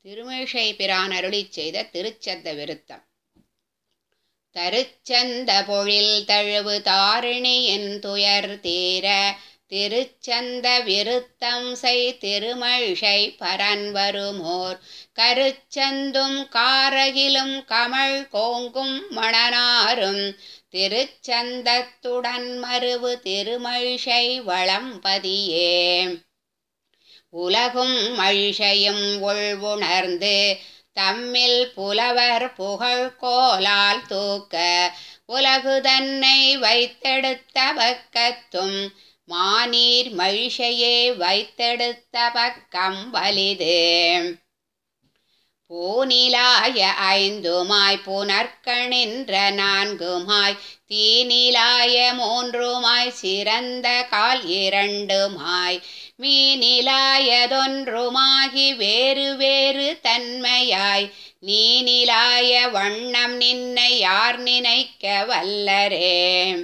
திருமிழிசை பிரான் அருளிச் செய்த திருச்சந்த விருத்தம் தருச்சந்த பொழில் தழுவு தாரிணியின் துயர் தீர திருச்சந்த விருத்தம் செய் திருமழிசை பரன் வருமோர் கருச்சந்தும் காரகிலும் கமழ் கோங்கும் மணனாரும் திருச்சந்தத்துடன் மருவு திருமழிசை வளம்பதியே உலகும் மழிசையும் உள்வுணர்ந்து தம்மில் புலவர் புகழ் கோலால் தூக்க உலகு தன்னை வைத்தெடுத்த பக்கத்தும் மானீர் மழிசையே வைத்தெடுத்த பக்கம் வலிது பூநிலாய ஐந்துமாய் புனற்கணின்ற நான்குமாய் தீநிலாய மூன்றுமாய் சிறந்த கால் இரண்டுமாய் மீனிலாயதொன்றுமாகி வேறு வேறு தன்மையாய் நீனிலாய வண்ணம் நின்னை யார் நினைக்க வல்லரே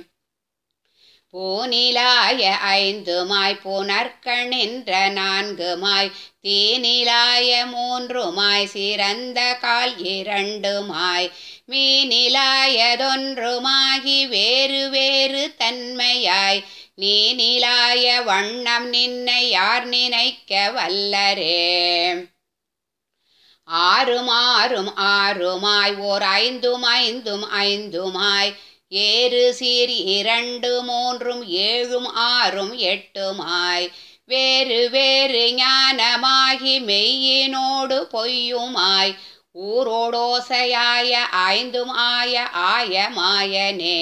பூநிலாய ஐந்துமாய் புனற்கணின்ற நான்குமாய் தீநிலாய மூன்றுமாய் சிறந்த கால் இரண்டுமாய் மீனிலாயதொன்றுமாகி வேறு வேறு தன்மையாய் நீனிலாய வண்ணம் நின்னை யார் நினைக்க வல்லரே ஆறும் ஆறும் ஆறுமாய் ஓர் ஐந்தும் ஐந்தும் ஐந்துமாய் ஏறு சீர் இரண்டு மூன்றும் ஏழும் ஆறும் எட்டுமாய் வேறு வேறு ஞானமாகி மெய்யினோடு பொய்யுமாய் ஊரோடோசையாய ஐந்தும் ஆய ஆய மாயனே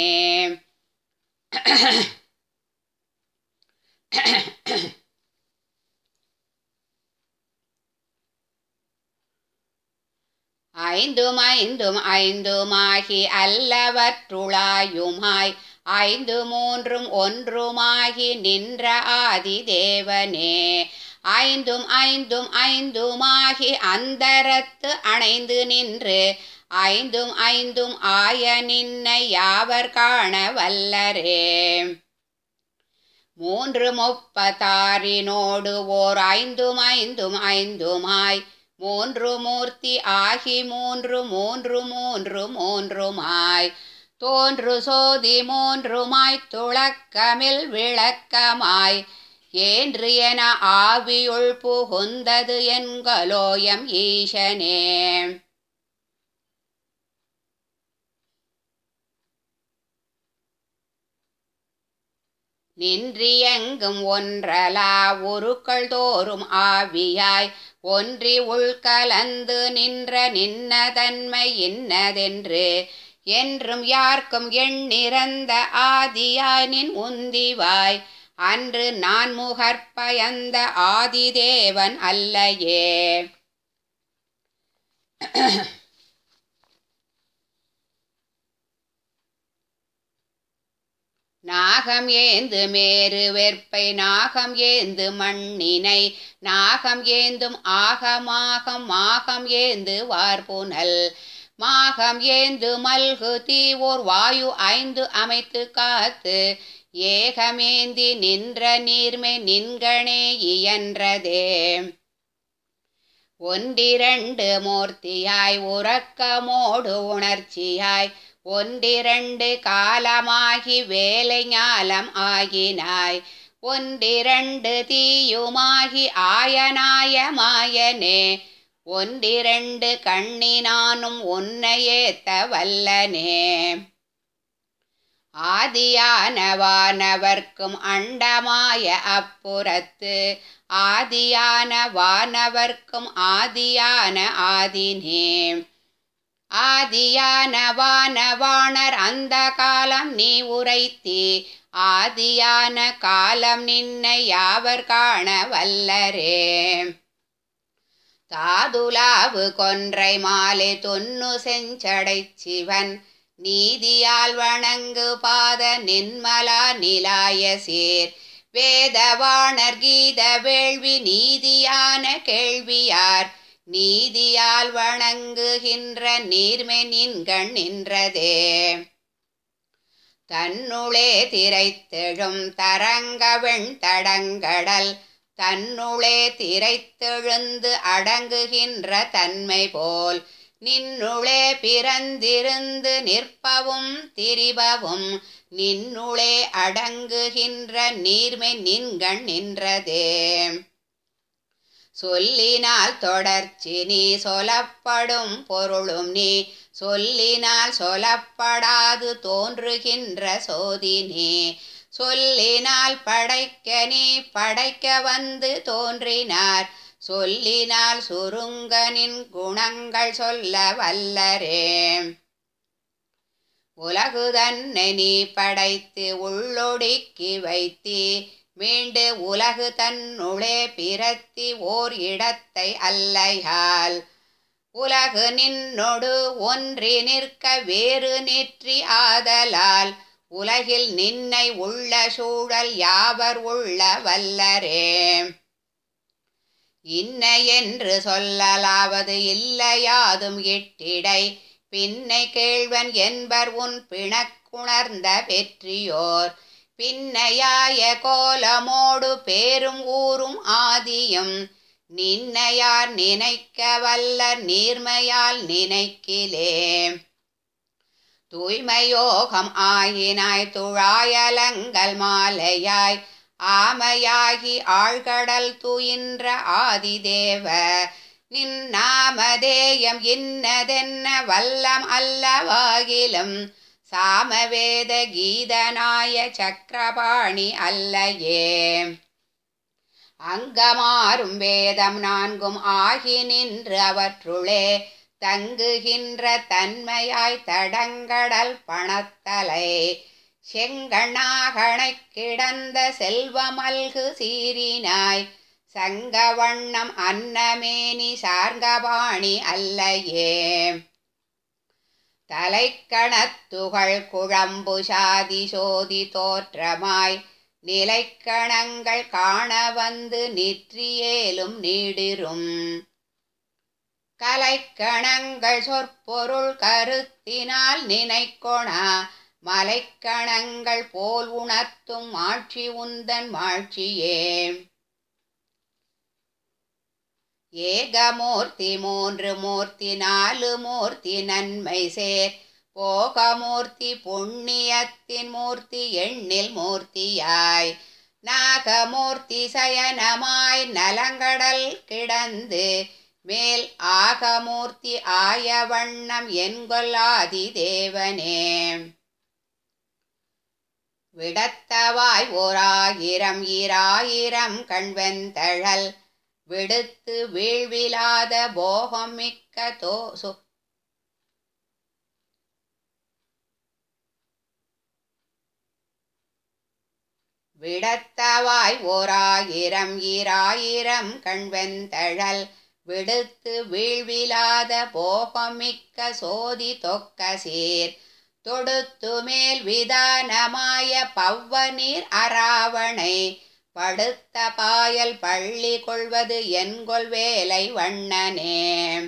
ஐந்தும் ஐந்தும் ஐந்துமாகி அல்லவற்றுளாயுமாய் ஐந்து மூன்றும் ஒன்றுமாகி நின்ற ஆதி தேவனே ஐந்தும் ஐந்தும் ஐந்துமாகி அந்தரத்து அணைந்து நின்று ஐந்தும் ஐந்தும் ஆய நின்னை யாவர் காண வல்லரே மூன்று முப்பத்தாறினோடு ஓர் ஐந்தும் ஐந்தும் ஐந்துமாய் மூன்று மூர்த்தி ஆகி மூன்று மூன்று மூன்று மூன்றுமாய் தோன்று சோதி மூன்றுமாய் துளக்கமில் விளக்கமாய் ஏன்று என ஆவியுள் புகுந்தது என்கலோயம் ஈசனே நின்றியெங்கும் ஒன்றலா உருக்கள் தோறும் ஆவியாய் ஒன்றி உள்கலந்து நின்ற நின்ன தன்மை இன்னதென்று என்றும் யார்க்கும் எண்ணிறந்த ஆதியாய் நின் உந்திவாய் அன்று நான் முகற்பயந்த ஆதிதேவன் அல்லையே நாகம் ஏந்து மேரு வெற்பை நாகம் ஏந்து மண்ணினை நாகம் ஏந்தும் ஆகமாகம் மாகம் ஏந்து வார்புனல் மாகம் ஏந்து மல்கு தீவோர் வாயு ஐந்து அமைத்து காத்து ஏகமேந்தி நின்ற நீர்மை நின்கணே இயன்றதே ஒன்றிரண்டு மூர்த்தியாய் உறக்கமோடு உணர்ச்சியாய் ஒன்றிரண்டு காலமாகி வேலை ஞாலம் ஆகினாய் ஒன்றிரண்டு தீயுமாகி ஆயனாய மாயனே ஒன்றிரண்டு கண்ணினானும் உன்னையேத்த வல்லனே ஆதியானவானவர்க்கும் அண்டமாய அப்புறத்து ஆதியான வானவர்க்கும் ஆதியான ஆதினே ஆதியான வானவாணர் அந்த காலம் நீ உரைத்தி ஆதியான காலம் நின்னை யாவர் காண வல்லரே தாதுலாவு கொன்றை மாலை தொன்னு செஞ்சடை சிவன் நீதியால் வணங்கு பாத நின்மலா நிலாய சீர் வேதவாணர் கீத வேள்வி நீதியான கேள்வியார் நீதியால் வணங்குகின்ற நீர்மை நின்கண் நின்றதே தன்னுளே திரைத்தெழும் தரங்கவெண் தடங்கடல் தன்னுளே திரைத்தெழுந்து அடங்குகின்ற தன்மை போல் நின்னுளே பிறந்திருந்து நிற்பவும் திரிபவும் நின்னுளே அடங்குகின்ற நீர்மை நின்கண் நின்றதே சொல்லினால் தொடர்ச்சி நீ சொல்லப்படும் பொருளும் நீ சொல்லினால் சொல்லப்படாது தோன்றுகின்ற சோதி நீ சொல்லினால் படைக்க நீ படைக்க வந்து தோன்றினார் சொல்லினால் சுருங்கனின் குணங்கள் சொல்ல வல்லரே உலகு தன்னை நீ படைத்து உள்ளொடுக்கி வைத்தி மீண்டு உலகு தன்னுளே பிறத்தி ஓர் இடத்தை அல்லையால் உலகு நின்னொடு ஒன்றி நிற்க வேறு நெற்றி ஆதலால் உலகில் நின்னை உள்ள சூழல் யாவர் உள்ள வல்லரே இன்ன என்று சொல்லலாவது இல்லையாதும் இட்டிடை பின்னை கேள்வன் என்பர் உன் பிணக்குணர்ந்த வெற்றியோர் பின்னையாய கோலமோடு பேரும் ஊரும் ஆதியும் நின்னையார் நினைக்க வல்ல நீர்மையால் நினைக்கிலே தூய்மையோகம் ஆயினாய் துழாயலங்கள் மாலையாய் ஆமையாகி ஆழ்கடல் துயின்ற ஆதிதேவ நின் நாமதேயம் இன்னதென்ன வல்லம் அல்லவாகிலும் சாமவேத கீதனாய சக்கரபாணி அல்லையே அங்கமாறும் வேதம் நான்கும் ஆகி நின்று அவற்றுளே தங்குகின்ற தன்மையாய் தடங்கடல் பணத்தலை செங்கணாகணை கிடந்த செல்வமல்கு சீரினாய் சங்கவண்ணம் அன்னமேனி சார்கபாணி அல்லையே தலைக்கணத்துகள் குழம்பு சாதி சோதி தோற்றமாய் நிலைக்கணங்கள் காண வந்து நிற்றியேலும் நீடிரும் கலைக்கணங்கள் சொற்பொருள் கருத்தினால் நினைக்கொணா மலைக்கணங்கள் போல் உணர்த்தும் ஆட்சி உந்தன் மாட்சியே ஏகமூர்த்தி மூன்று மூர்த்தி நாலு மூர்த்தி நன்மை சேர் போகமூர்த்தி புண்ணியத்தின் மூர்த்தி எண்ணில் மூர்த்தியாய் நாகமூர்த்தி சயனமாய் நலங்கடல் கிடந்து மேல் ஆகமூர்த்தி ஆய வண்ணம் என்கொல்லாதி தேவனே விடத்தவாய் ஓராயிரம் ஈராயிரம் கண்வெந்தழல் விடுத்து வீழ்விலாத போகம் மிக்க தோசு விடத்தவாய் ஓராயிரம் ஈராயிரம் கண்வெந்தழல் விடுத்து வீழ்விலாத போகமிக்க சோதி தொக்க சீர் தொடுத்து மேல் விதானமாய பவ்வ நீர் அராவணை படுத்த பாயல் பள்ளி கொள்வது என்கொள் வேலை வண்ணனே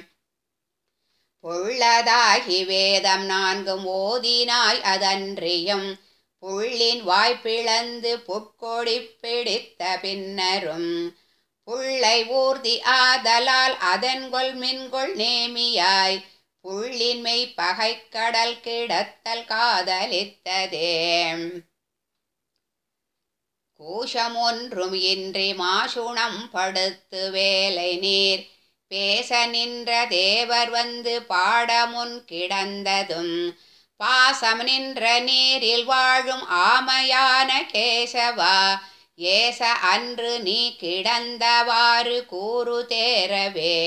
புள்ளதாகி வேதம் நான்கும் ஓதினாய் அதன்றியும் புள்ளின் வாய்ப்பிழந்து புட்கொடி பிடித்த பின்னரும் புள்ளை ஊர்தி ஆதலால் அதன்கொள் மின்கொள் நேமியாய் புள்ளின்மை பகைக்கடல் கிடத்தல் காதலித்ததே கூஷம் ஒன்றும் இன்றி மாசுணம் படுத்து வேலை நீர் பேச நின்ற தேவர் வந்து பாடமுன் கிடந்ததும் பாசம் நின்ற நீரில் வாழும் ஆமையான கேசவா ஏச அன்று நீ கிடந்தவாறு கூறு தேரவே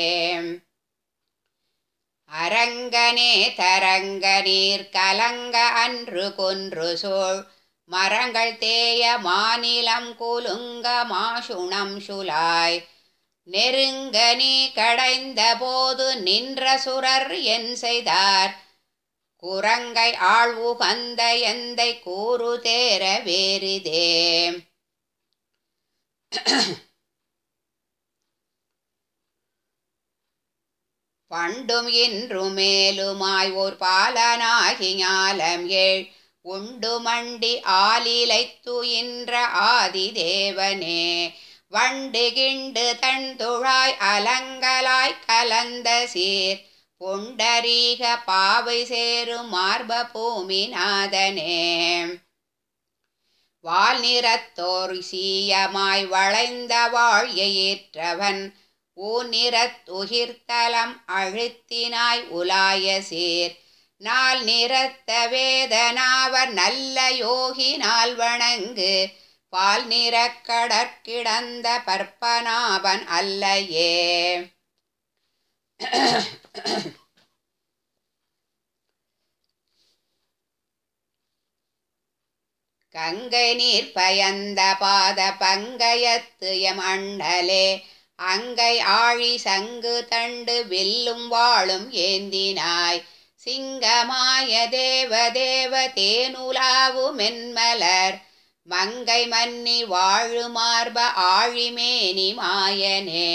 அரங்கனே தரங்க நீர் கலங்க அன்று கொன்று சோழ் மரங்கள் தேய மாநிலம் குலுங்க மாசுணம் சுலாய் நெருங்க நீ கடைந்த போது நின்ற சுரர் என் செய்தார் குரங்கை ஆள் உகந்த எந்தை கூறு தேர வேறிதே பண்டும் இன்றும் மேலுமாய் ஓர் பாலனாகி ஞாலம் ஏழ் உண்டு மண்டி ஆலிலைத்து இன்ற ஆதி தேவனே வண்டு கிண்டு தன் துழாய் அலங்கலாய் கலந்த சீர் புண்டரீக பாவை சேரும் மார்ப பூமிநாதனே வால் நிறத்தோர் சீயமாய் வளைந்த வாழியேற்றவன் ஊநிறத்துகிர்த்தலம் அழுத்தினாய் உலாய சீர் நாள் நிறத்த வேதனாவர் நல்ல யோகினால் வணங்கு பால் நிறக் கடற்கிடந்த பற்பனாபன் அல்லையே கங்கை நீர் பயந்த பாத பங்கயத்து எம் அண்ணலே அங்கை ஆழி சங்கு தண்டு வில்லும் வாளும் ஏந்தினாய் சிங்கமாய தேவ தேவ தேனுலாவு மென்மலர் மங்கை மன்னி வாழு மார்ப ஆழிமேனி மாயனே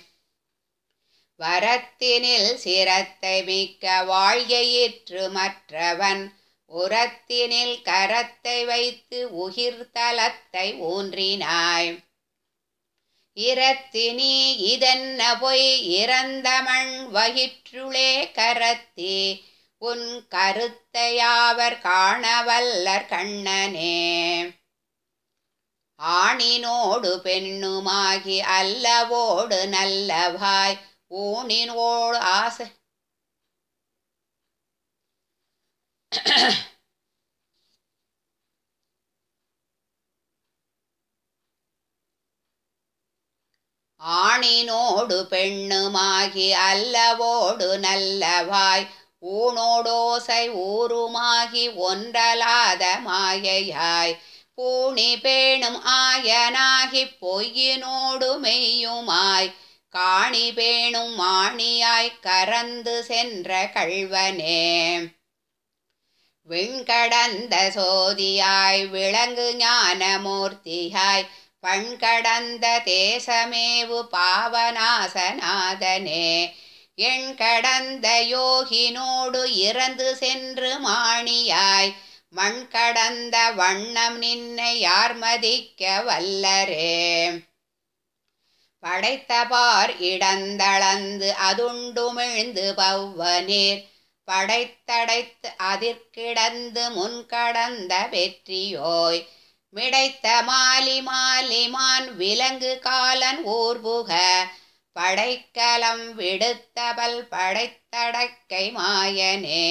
வரத்தினில் சிரத்தை மிக்க வாழ்கையிற்று மற்றவன் உரத்தினில் கரத்தை வைத்து உகிர்தலத்தை ஊன்றினாய் இரத்தினி இதென்ன பொய் இறந்த மண் வயிற்றுளே கரத்தி உன் கருத்தையாவர் காணவல்லர் கண்ணனே ஆணினோடு பெண்ணுமாகி அல்லவோடு நல்லவாய் ஊனினோடு ஆசை ஆணினோடு பெண்ணுமாகி அல்லவோடு நல்லவாய் ஊனோடோசை ஊருமாகி ஒன்றலாத மாயையாய் பூணி பேணும் ஆயனாகி பொய்யினோடு மெய்யுமாய் காணி பேணும் மாணியாய் கரந்து சென்ற கள்வனே விண்கடந்த சோதியாய் விளங்கு ஞானமூர்த்தியாய் பண்கடந்த தேசமேவு பாவநாசநாதனே எண் கடந்த யோகினோடு இறந்து சென்று மாணியாய் மண் கடந்த வண்ணம் நின்னை யார் மதிக்க வல்லரே படைத்த பார் இடந்தளந்து அதுண்டுமிழ்ந்து பவ்வநீர் படைத்தடைத்து அதிர்கிடந்து முன்கடந்த வெற்றியோய் மிடைத்த மாலி மாலிமான் விலங்கு காலன் ஊர்புக படைக்கலம் விடுத்தபல் படைத்தடக்கை மாயனே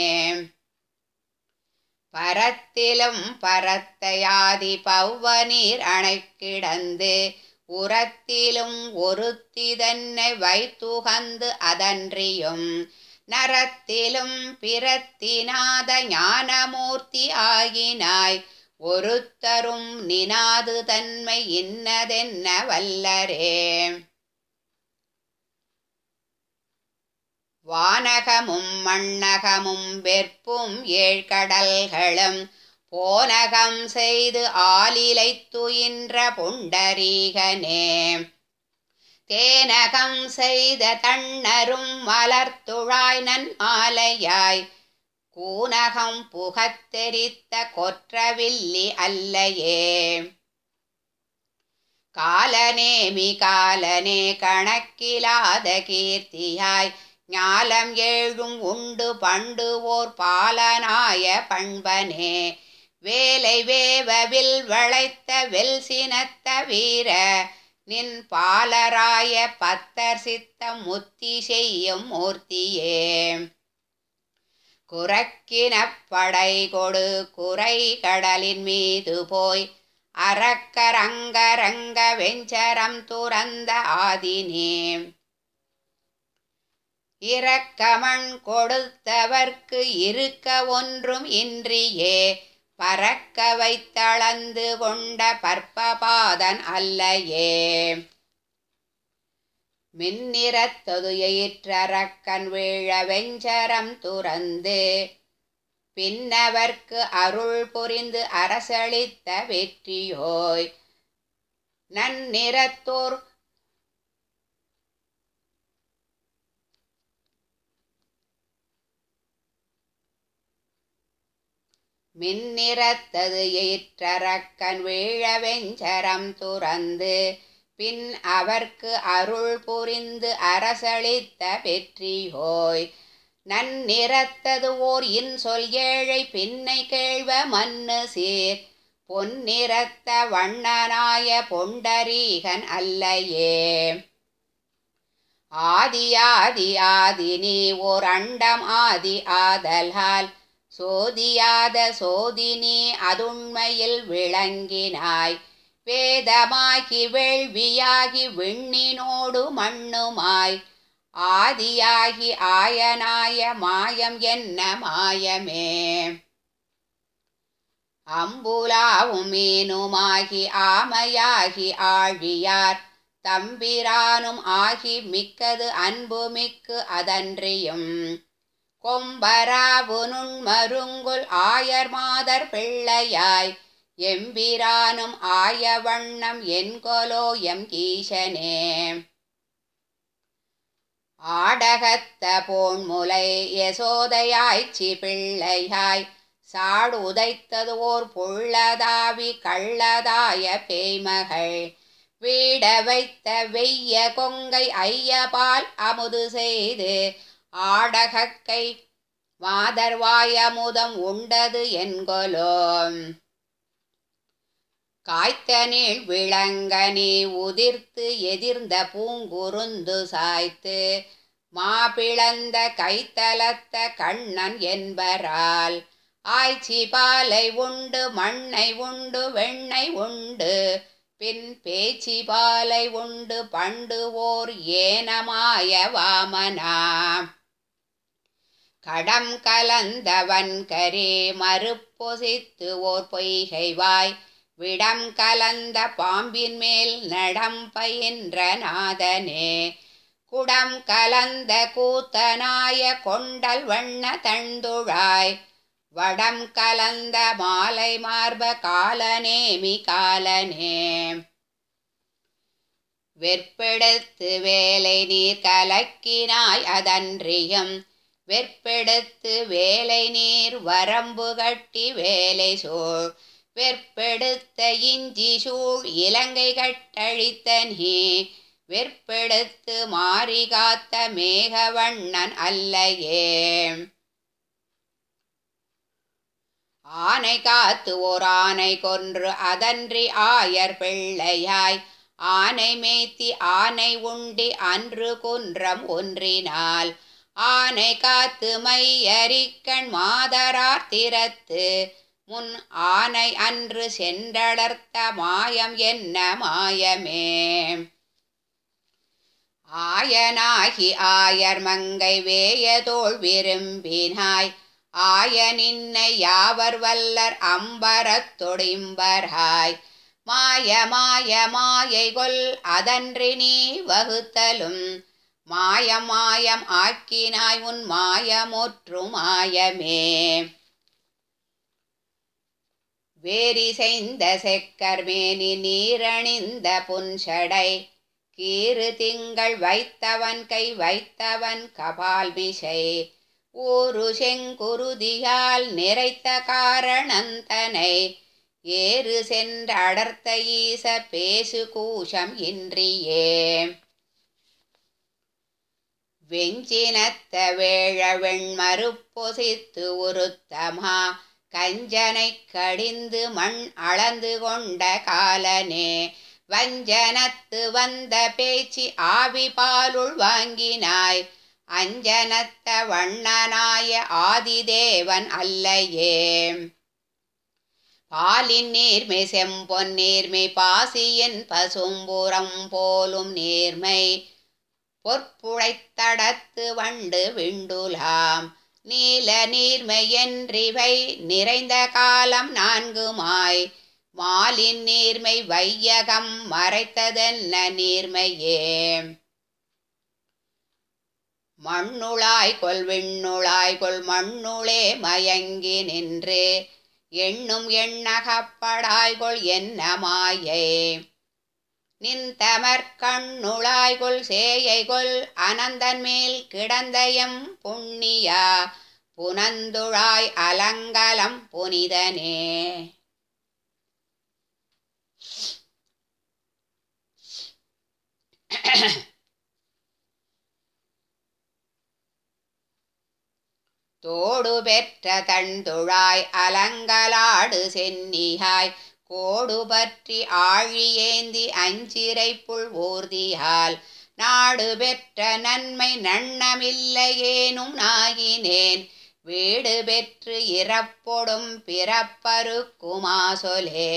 பரத்திலும் பரத்தையாதி பவ்வநீர் அணை கிடந்து உரத்திலும் ஒருத்தி தன்னை வைத்துகந்து அதன்றியும் நரத்திலும் பிறத்தினாத ஞானமூர்த்தி ஆகினாய் ஒருத்தரும் நினாது தன்மை இன்னதென்ன வல்லரே வானகமும் மண்ணகமும் வெற்பும் ஏழ்கடல்களும் போனகம் செய்து ஆலிலை துயின்ற புண்டரீகனே தேனகம் செய்த தண்ணரும் மலர்த்துழாய் நன் மாலையாய் கூனகம் புகத்தெரித்த கொற்றவில்லி அல்லையே காலனேமி காலனே கணக்கிலாத கீர்த்தியாய் ஞாலம் ஏழும் உண்டு பண்டு ஓர் பாலனாய பண்பனே வேலை வேவவில் வளைத்த வெல் சினத்த வீர நின் பாலராய பத்தர் சித்தம் முத்தி செய்யும் மூர்த்தியே குரக்கின படை கொடு குறை கடலின் மீது போய் அரக்கரங்கரங்க வெஞ்சரம் துறந்த ஆதினே இரக்கமண் கொடுத்தவர்க்கு இருக்க ஒன்றும் இன்றியே பறக்க வைத்தளந்து கொண்ட பற்பபாதன் அல்லையே மின்னிறத்தது எயிற்றரக்கன் வீழ வெஞ்சரம் துறந்து பின்னவர்க்கு அருள் புரிந்து அரசளித்த வெற்றியோய் நன்னிறத்தோர் மின்னிறத்தது எயிற்றரக்கன் வீழ வெஞ்சரம் துறந்து பின் அவர்க்கு அருள் புரிந்து அரசளித்த வெற்றியோய் நன்னிறத்தது ஓர் இன்சொல் ஏழை பின்னை கேள்வ மன்னு சீர் பொன்னிறத்த வண்ணனாய பொண்டரீகன் அல்லையே ஆதி ஆதி ஆதி நீ ஓர் அண்டம் ஆதி ஆதலால் சோதியாத சோதினி அதுண்மையில் விளங்கினாய் வேதமாகி வேள்வியாகி விண்ணினோடு மண்ணுமாய் ஆதியாகி ஆயனாய மாயம் என்ன மாயமே அம்புலாவும் மீனுமாகி ஆமையாகி ஆழியார் தம்பிரானும் ஆகி மிக்கது அன்பு மிக்கு அதன்றியும் கொம்பராவு நுண்மருங்குல் ஆயர் மாதர் பிள்ளையாய் எம்பிரானும் ஆய வண்ணம் என்கொலோ எம் ஈசனே ஆடகத்த போன்முலை யசோதையாய்ச்சி பிள்ளையாய் சாடு உதைத்தது ஓர் புள்ளதாவி கள்ளதாய பேய்மகள் வீட வைத்த வெய்ய கொங்கை ஐயபால் அமுது செய்து ஆடகக்கை மாதர்வாயமுதம் உண்டது என்கொலோ காய்த்த நீள் விளங்க நீ உதிர்த்து எதிர்ந்த பூங்குருந்து சாய்த்து மாபிளந்த கைத்தலத்த கண்ணன் என்பரால் ஆய்ச்சி பாலை உண்டு மண்ணை உண்டு வெண்ணை உண்டு பின் பேச்சி பாலை உண்டு பண்டு ஓர் ஏனமாய வாமனா கடம் கலந்தவன் கரே மறுப்பொசித்து ஓர் பொய்கைவாய் விடம் கலந்த பாம்பின் மேல் நடம் பயின்ற நாதனே குடம் கலந்த கூத்தனாய கொண்டல் வண்ண தண்டுழாய் வடம் கலந்த மாலை மார்ப காலனேமி காலனே வெற்பெடுத்து வேலை நீர் கலக்கினாய் அதன்றியும் வெற்பெடுத்து வேலை நீர் வரம்பு கட்டி வேலை சூழ் வெற்பெடுத்த இஞ்சி சூழ் இலங்கை கட்டழித்த நீ வெற்பெடுத்து மாறி காத்த மேகவண்ணன் அல்லையே ஆனை காத்து ஓர் ஆனை கொன்று அதன்றி ஆயர் பிள்ளையாய் ஆனை மேய்த்தி ஆனை உண்டி அன்று குன்றம் ஒன்றினால் ஆனை காத்து மையரிக்கண் மாதரார் திறத்து முன் ஆனை அன்று சென்றடர்த்த மாயம் என்ன மாயமே ஆயனாகி ஆயர் மங்கை வேயதோள் விரும்பினாய் ஆய நின்னை யாவர் வல்லர் அம்பரத்தொடிம்பராய் மாய மாய மாயை கொல் அதன்றி நீ வகுத்தலும் மாயம் மாயம் ஆக்கினாய் உன் மாயமுற்று மாயமே வேரி செய்த செக்கர் மேனி நீரணிந்த புன்சடை கீறு திங்கள் வைத்தவன் கை வைத்தவன் கபால் மிசை ஊரு செங்குருதியால் நிறைத்த காரணந்தனை ஏறு சென்ற அடர்த்த ஈச பேசு கூஷம் இன்றியே வெஞ்சினத்த வேழ வெண்மறுப்பொசித்து உருத்தமா கஞ்சனை கடிந்து மண் அளந்து கொண்ட காலனே வஞ்சனத்து வந்த பேச்சு ஆவி பாலுள் வாங்கினாய் அஞ்சனத்த வண்ணனாய ஆதிதேவன் அல்லையே பாலின் நீர்மை செம்பொன் நீர்மை பாசியின் பசும்புறம் போலும் நீர்மை பொற்புழைத்தடத்து வண்டு விண்டுலாம் நீல நீர்மை என்றிவை நிறைந்த காலம் நான்குமாய் மாலின் நீர்மை வையகம் மறைத்ததென்ன நீர்மையே மண்ணுளாய் கொல் விண்ணுளாய் கொல் மண்ணுளே மயங்கி நின்று எண்ணும் எண்ணகப்படாய்கொள் என்ன மாயை நின்தமர் கண்ணுளாய்கொள் சேயைகொள் அனந்தன் மேல் கிடந்தயம் புண்ணியா புனந்துழாய் அலங்கலம் புனிதனே தோடு பெற்ற தண்டுழாய் அலங்கலாடு சென்னியாய் கோடு பற்றி ஆழியேந்தி அஞ்சிரை புல் ஊர்தியால் நாடு பெற்ற நன்மை நன்னமில்லையேனும் நாகினேன் வீடு பெற்று இறப்பொடும் பிறப்பருக்குமா சொலே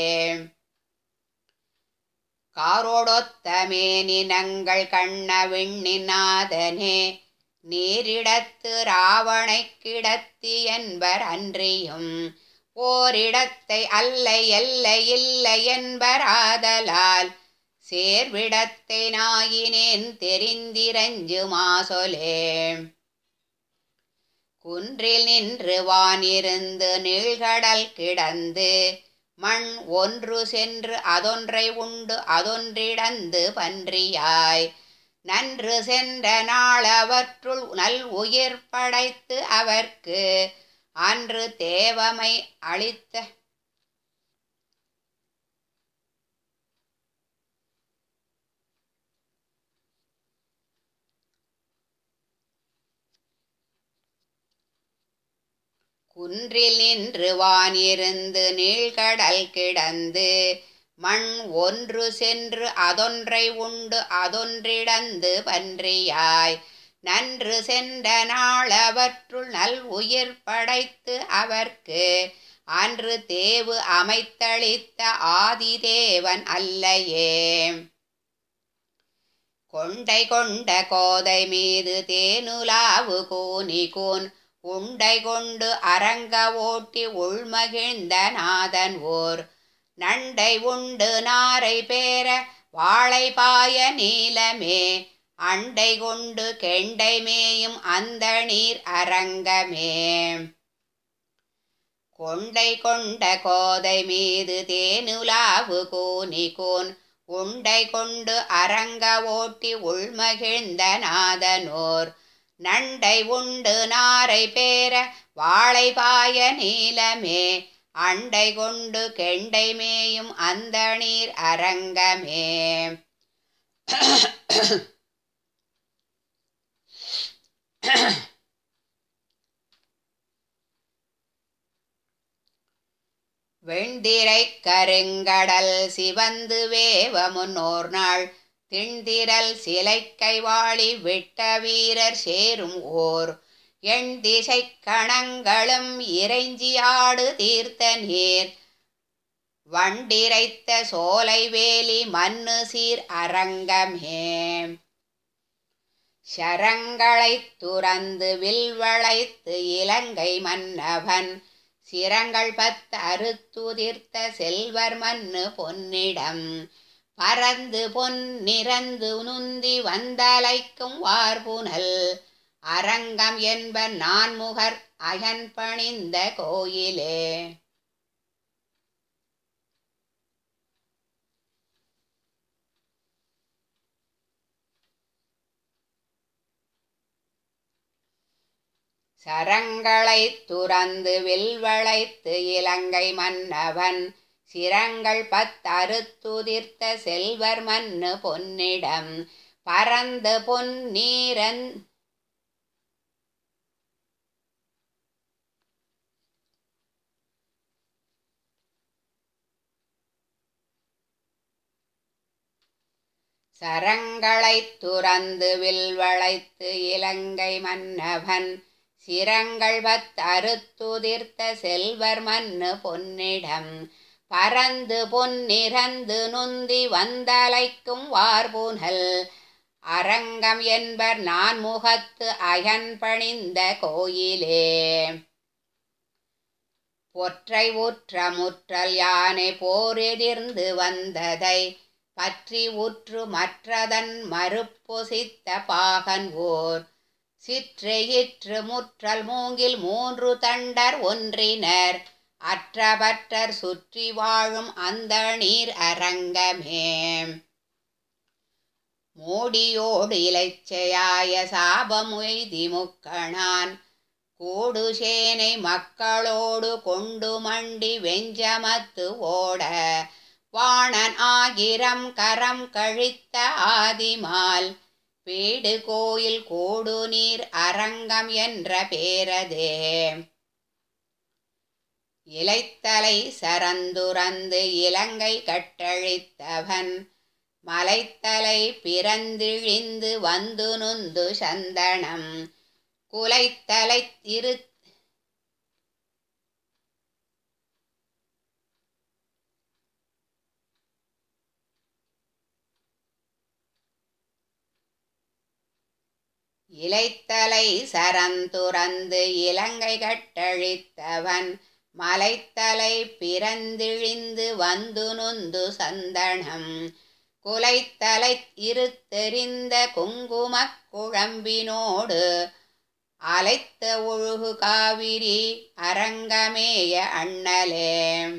காரோடொத்த மேனினங்கள் கண்ண விண்ணினாதனே நீரிடத்து ராவணை கிடத்தி என்பர் அன்றியும் ஓரிடத்தை அல்ல எல்லை இல்லை என்பர் ஆதலால் சேர்விடத்தை நாயினேன் தெரிந்திரஞ்சு மாசொலே குன்றில் நின்று வானிருந்து நீழ்கடல் கிடந்து மண் ஒன்று சென்று அதொன்றை உண்டு அதொன்றிடந்து பன்றியாய் நன்று சென்ற நாளவற்றுள் நல் உயிர் படைத்து அவர்க்கு அன்று தேவமை அளித்த குன்றில் நின்று வானிருந்து நீழ்கடல் கிடந்து மண் ஒன்று சென்று அதொன்றை உண்டு அதொன்றிடந்து பன்றியாய் நன்று சென்ற நாளவற்றுள் நல் உயிர் படைத்து அவர்க்கு அன்று தேவு அமைத்தளித்த ஆதிதேவன் அல்லையே கொண்டை கொண்ட கோதை மீது தேனுலாவு கூனி கூன் உண்டை கொண்டு அரங்க ஓட்டி உள்மகிழ்ந்த நாதன் ஓர் நண்டை உண்டு நாரை பேர வாழை பாய நீலமே அண்டை கொண்டு கெண்டை மேயும் அந்த நீர் அரங்கமே கொண்டை கொண்ட கோதை மீது தேனுலாவு கூனி கூன் உண்டை கொண்டு அரங்க ஓட்டி உள்மகிழ்ந்த நாதனோர் நண்டை உண்டு நாரை பேர வாழை பாய நீலமே அண்டை கொண்டு கெண்டை மேயும் அந்த நீர் அரங்கமே வெண்திரை கருங்கடல் சிவந்து வேவ முன்னோர் நாள் திண்திரல் சிலை கைவாளி விட்ட வீரர் சேரும் ஓர் எண் திசை கணங்களும் இறைஞ்சியாடு தீர்த்த நீர் வண்டிரைத்த சோலை வேலி மண்ணு சீர் அரங்கமே சரங்களைத் துறந்து வில்வளைத்து இலங்கை மன்னவன் சிரங்கள் பத்து அறுத்துதிர்த்த செல்வர் மண்ணு பொன்னிடம் பறந்து பொன்னிறந்து நுந்தி வந்தலைக்கும் வார்புனல் அரங்கம் என்ப நான்முகர் அயன் பணிந்த கோயிலே சரங்களைத் துறந்து வில்வளைத்து இலங்கை மன்னவன் சிரங்கள் பத்தறுத்துதிர்த்த செல்வர் மண்ணு பொன்னிடம் பறந்து பொன்னீரன் சரங்களைத் துறந்து வில்வளைத்து இலங்கை மன்னவன் சிரங்கள் பத்தறுத்துதிர்த்த செல்வர் மண்ணு பொன்னிடம் பறந்து பொன்னிறந்து நுந்தி வந்தலைக்கும் வார்புனல் அரங்கம் என்பர் நான் முகத்து அயன் பணிந்த கோயிலே பொற்றை உற்ற முற்றல் யானை போரெதிர்ந்து வந்ததை பற்றி உற்று மற்றதன் மறுப்பொசித்த பாகன் ஓர் சிற்றையிற்று முற்றல் மூங்கில் மூன்று தண்டர் ஒன்றினர் அற்றபற்றர் சுற்றி வாழும் அந்த நீர் அரங்கமே மூடியோடு இலைச்சையாய சாபமுய்தி முக்கணான் கூடு சேனை மக்களோடு கொண்டு மண்டி வெஞ்சமத்து ஓட வாணன் ஆகிரம் கரம் கழித்த ஆதிமால் வீடு கோயில் கோடு நீர் அரங்கம் என்ற பேரதே இலைத்தலை சரந்துரந்து இலங்கை கட்டழித்தவன் மலைத்தலை பிறந்திழிந்து வந்து நுந்து சந்தனம் குலைத்தலை திரு இலைத்தலை சரந்துரந்து இலங்கை கட்டழித்தவன் மலைத்தலை பிறந்திழிந்து வந்து நொந்து சந்தனம் குலைத்தலை இருத்தெறிந்த குங்குமக் குழம்பினோடு அலைத்த ஒழுகு காவிரி அரங்கமேய அண்ணலே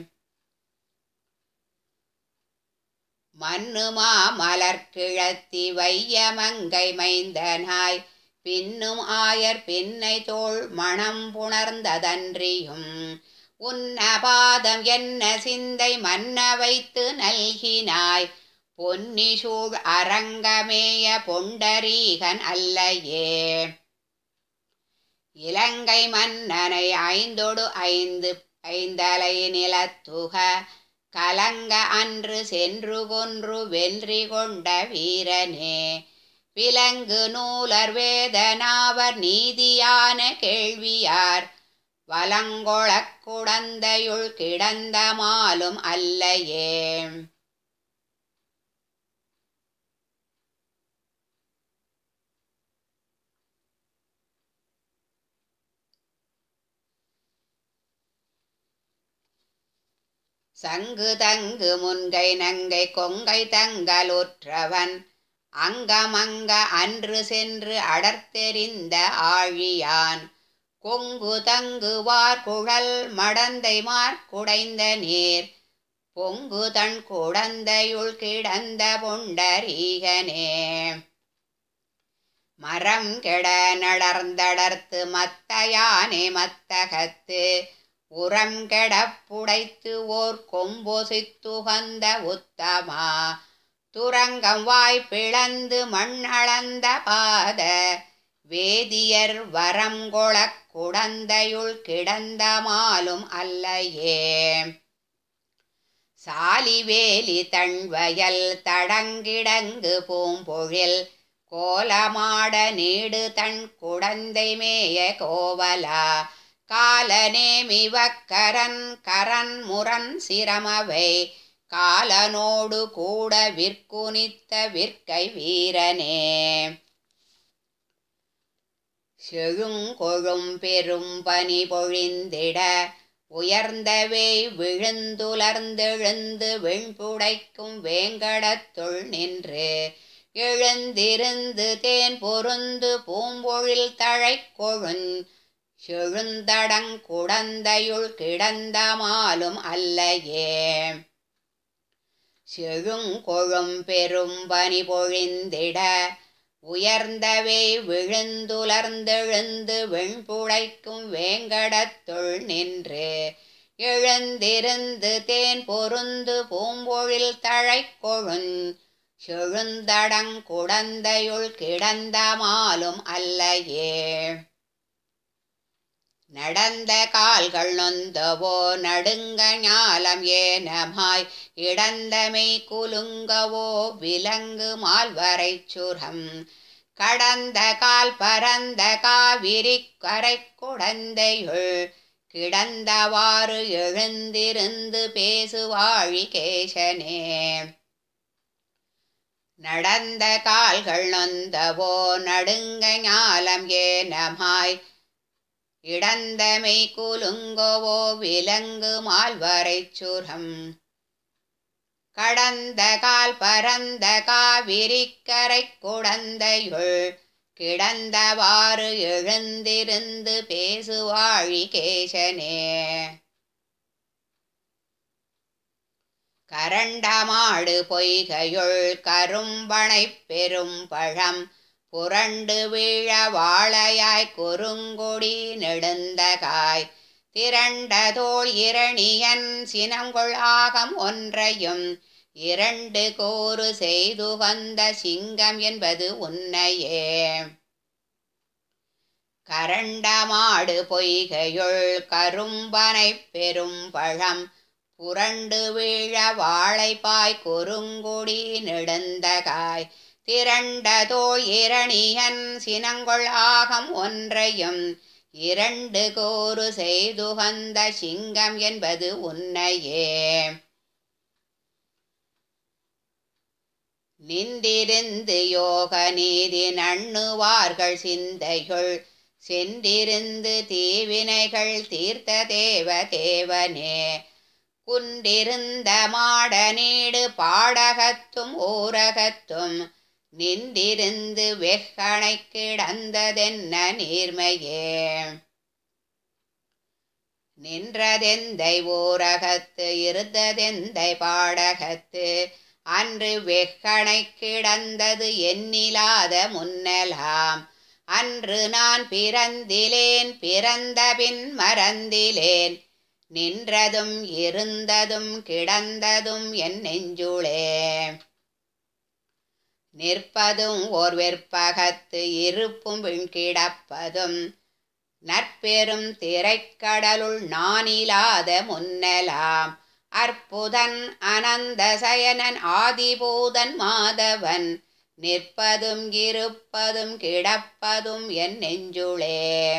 மண்ணுமா மலர்கிழத்தி வையமங்கை மைந்தனாய் பின்னும் ஆயர் பின்னை தோள் மணம் புணர்ந்ததன்றியும் உன்னபாதம் என்ன சிந்தை மன்ன வைத்து நல்கினாய் பொன்னி சூழ் அரங்கமேய பொண்டரீகன் அல்லையே இலங்கை மன்னனை ஐந்தொடு ஐந்து ஐந்தலை நிலத்துக கலங்க அன்று சென்று கொன்று வென்றி கொண்ட வீரனே விலங்கு நூலர் வேதனாவர் நீதியான கேள்வியார் வலங்கொளக் குடந்தையுள் கிடந்த மாலும் அல்லையே சங்கு தங்கு முன்கை நங்கை கொங்கை தங்கலுற்றவன் அங்கமங்க அன்று சென்று அடர்த்தெறிந்த ஆழியான் கொங்கு தங்குவார் குழல் மடந்தை மார்க்குடைந்த நீர் பொங்கு தன் குடந்தையுள் கிடந்த பொண்டரீகனே மரம் கெட நடர்ந்தடர்த்து மத்தயானே மத்தகத்து உரம் கெடப் புடைத்து ஓர் கொம்பொசித்துகந்த உத்தமா துரங்கம் வாய் பிளந்து மண்ணளந்த பாத வேதியர் வரங்கொளக் குடந்தையுள் கிடந்த மாலும் அல்லையே சாலிவேலி தண்வயல் தடங்கிடங்கு பூம்பொழில் கோலமாட நீடு தன் குடந்தை மேய கோவலா காலநேமிவக்கரன் கரன் முரண் சிரமவை காலனோடு கூட விற்குனித்த விற்கை வீரனே செழுங்கொழும் பெரும் பனி பொழிந்திட உயர்ந்தவே விழுந்துலர்ந்தெழுந்து வெண்புடைக்கும் வேங்கடத்துள் நின்று எழுந்திருந்து தேன் பொருந்து பூம்பொழில் தழைக்கொழுன் செழுந்தடங் குடந்தையுள் கிடந்த மாலும் அல்லையே செழுங்கொழும் பெரும் பனி பொழிந்திட உயர்ந்தவே விழுந்துலர்ந்தெழுந்து வெண்புடைக்கும் வேங்கடத்துள் நின்று எழுந்திருந்து தேன் பொருந்து பூம்பொழில் தழைக்கொழுன் செழுந்தடங் குடந்தையுள் கிடந்த மாலும் அல்லையே நடந்த கால்கள் நொந்தவோ நடுங்க ஞாலம் ஏனமாய் இடந்தமை குலுங்கவோ விலங்கு மால்வரை சுரம் கடந்த கால் பரந்த காவிரி கரை குடந்தையுள் கிடந்தவாறு எழுந்திருந்து பேசுவாழி கேசனே நடந்த கால்கள் நொந்தவோ நடுங்க ஞாலம் ஏனமாய் இடந்தமை குலுங்கவோ விலங்கு மால்வரை சுரம் கடந்த கால் பரந்த காவிரிக்கரை குடந்தையுள் கிடந்தவாறு எழுந்திருந்து பேசுவாழி கேசனே கரண்டமாடு பொய்கையுள் கரும்பனைப் பெரும் பழம் புரண்டு வீழ வாழையாய் குறுங்கொடி நெடுந்தகாய் திரண்டதோள் இரணியன் சினங்கொள் ஆகம் ஒன்றையும் இரண்டு கோறு செய்து வந்த சிங்கம் என்பது உன்னையே கரண்டமாடு பொய்கையுள் கரும்பனை பெரும் பழம் புரண்டு வீழ வாழைப்பாய் குறுங்குடி நெடுந்தகாய் திரண்டதோள் இரணியன் சினங்கொள் ஆகம் ஒன்றையும் இரண்டு கோறு செய்து வந்த சிங்கம் என்பது உன்னையே நின்றிருந்து யோக நீதி நண்ணுவார்கள் சிந்தைகள் சென்றிருந்து தீவினைகள் தீர்த்த தேவ தேவனே குன்றிருந்த மாட நீடு பாடகத்தும் ஊரகத்தும் நின்றிருந்து வெக்கணை கிடந்ததென்ன நீர்மையே நின்றதெந்தை ஊரகத்து இருந்ததெந்தை பாடகத்து அன்று வெக்கணை கிடந்தது எண்ணிலாத முன்னலாம் அன்று நான் பிறந்திலேன் பிறந்தபின் மறந்திலேன் நின்றதும் இருந்ததும் கிடந்ததும் என் நெஞ்சுளே நிற்பதும் ஓர் வெற்பகத்து இருப்பும் பின் கிடப்பதும் நற்பெரும் திரைக்கடலுள் நானிலாத முன்னலாம் அற்புதன் அனந்த சயனன் ஆதிபூதன் மாதவன் நிற்பதும் இருப்பதும் கிடப்பதும் என் நெஞ்சுளே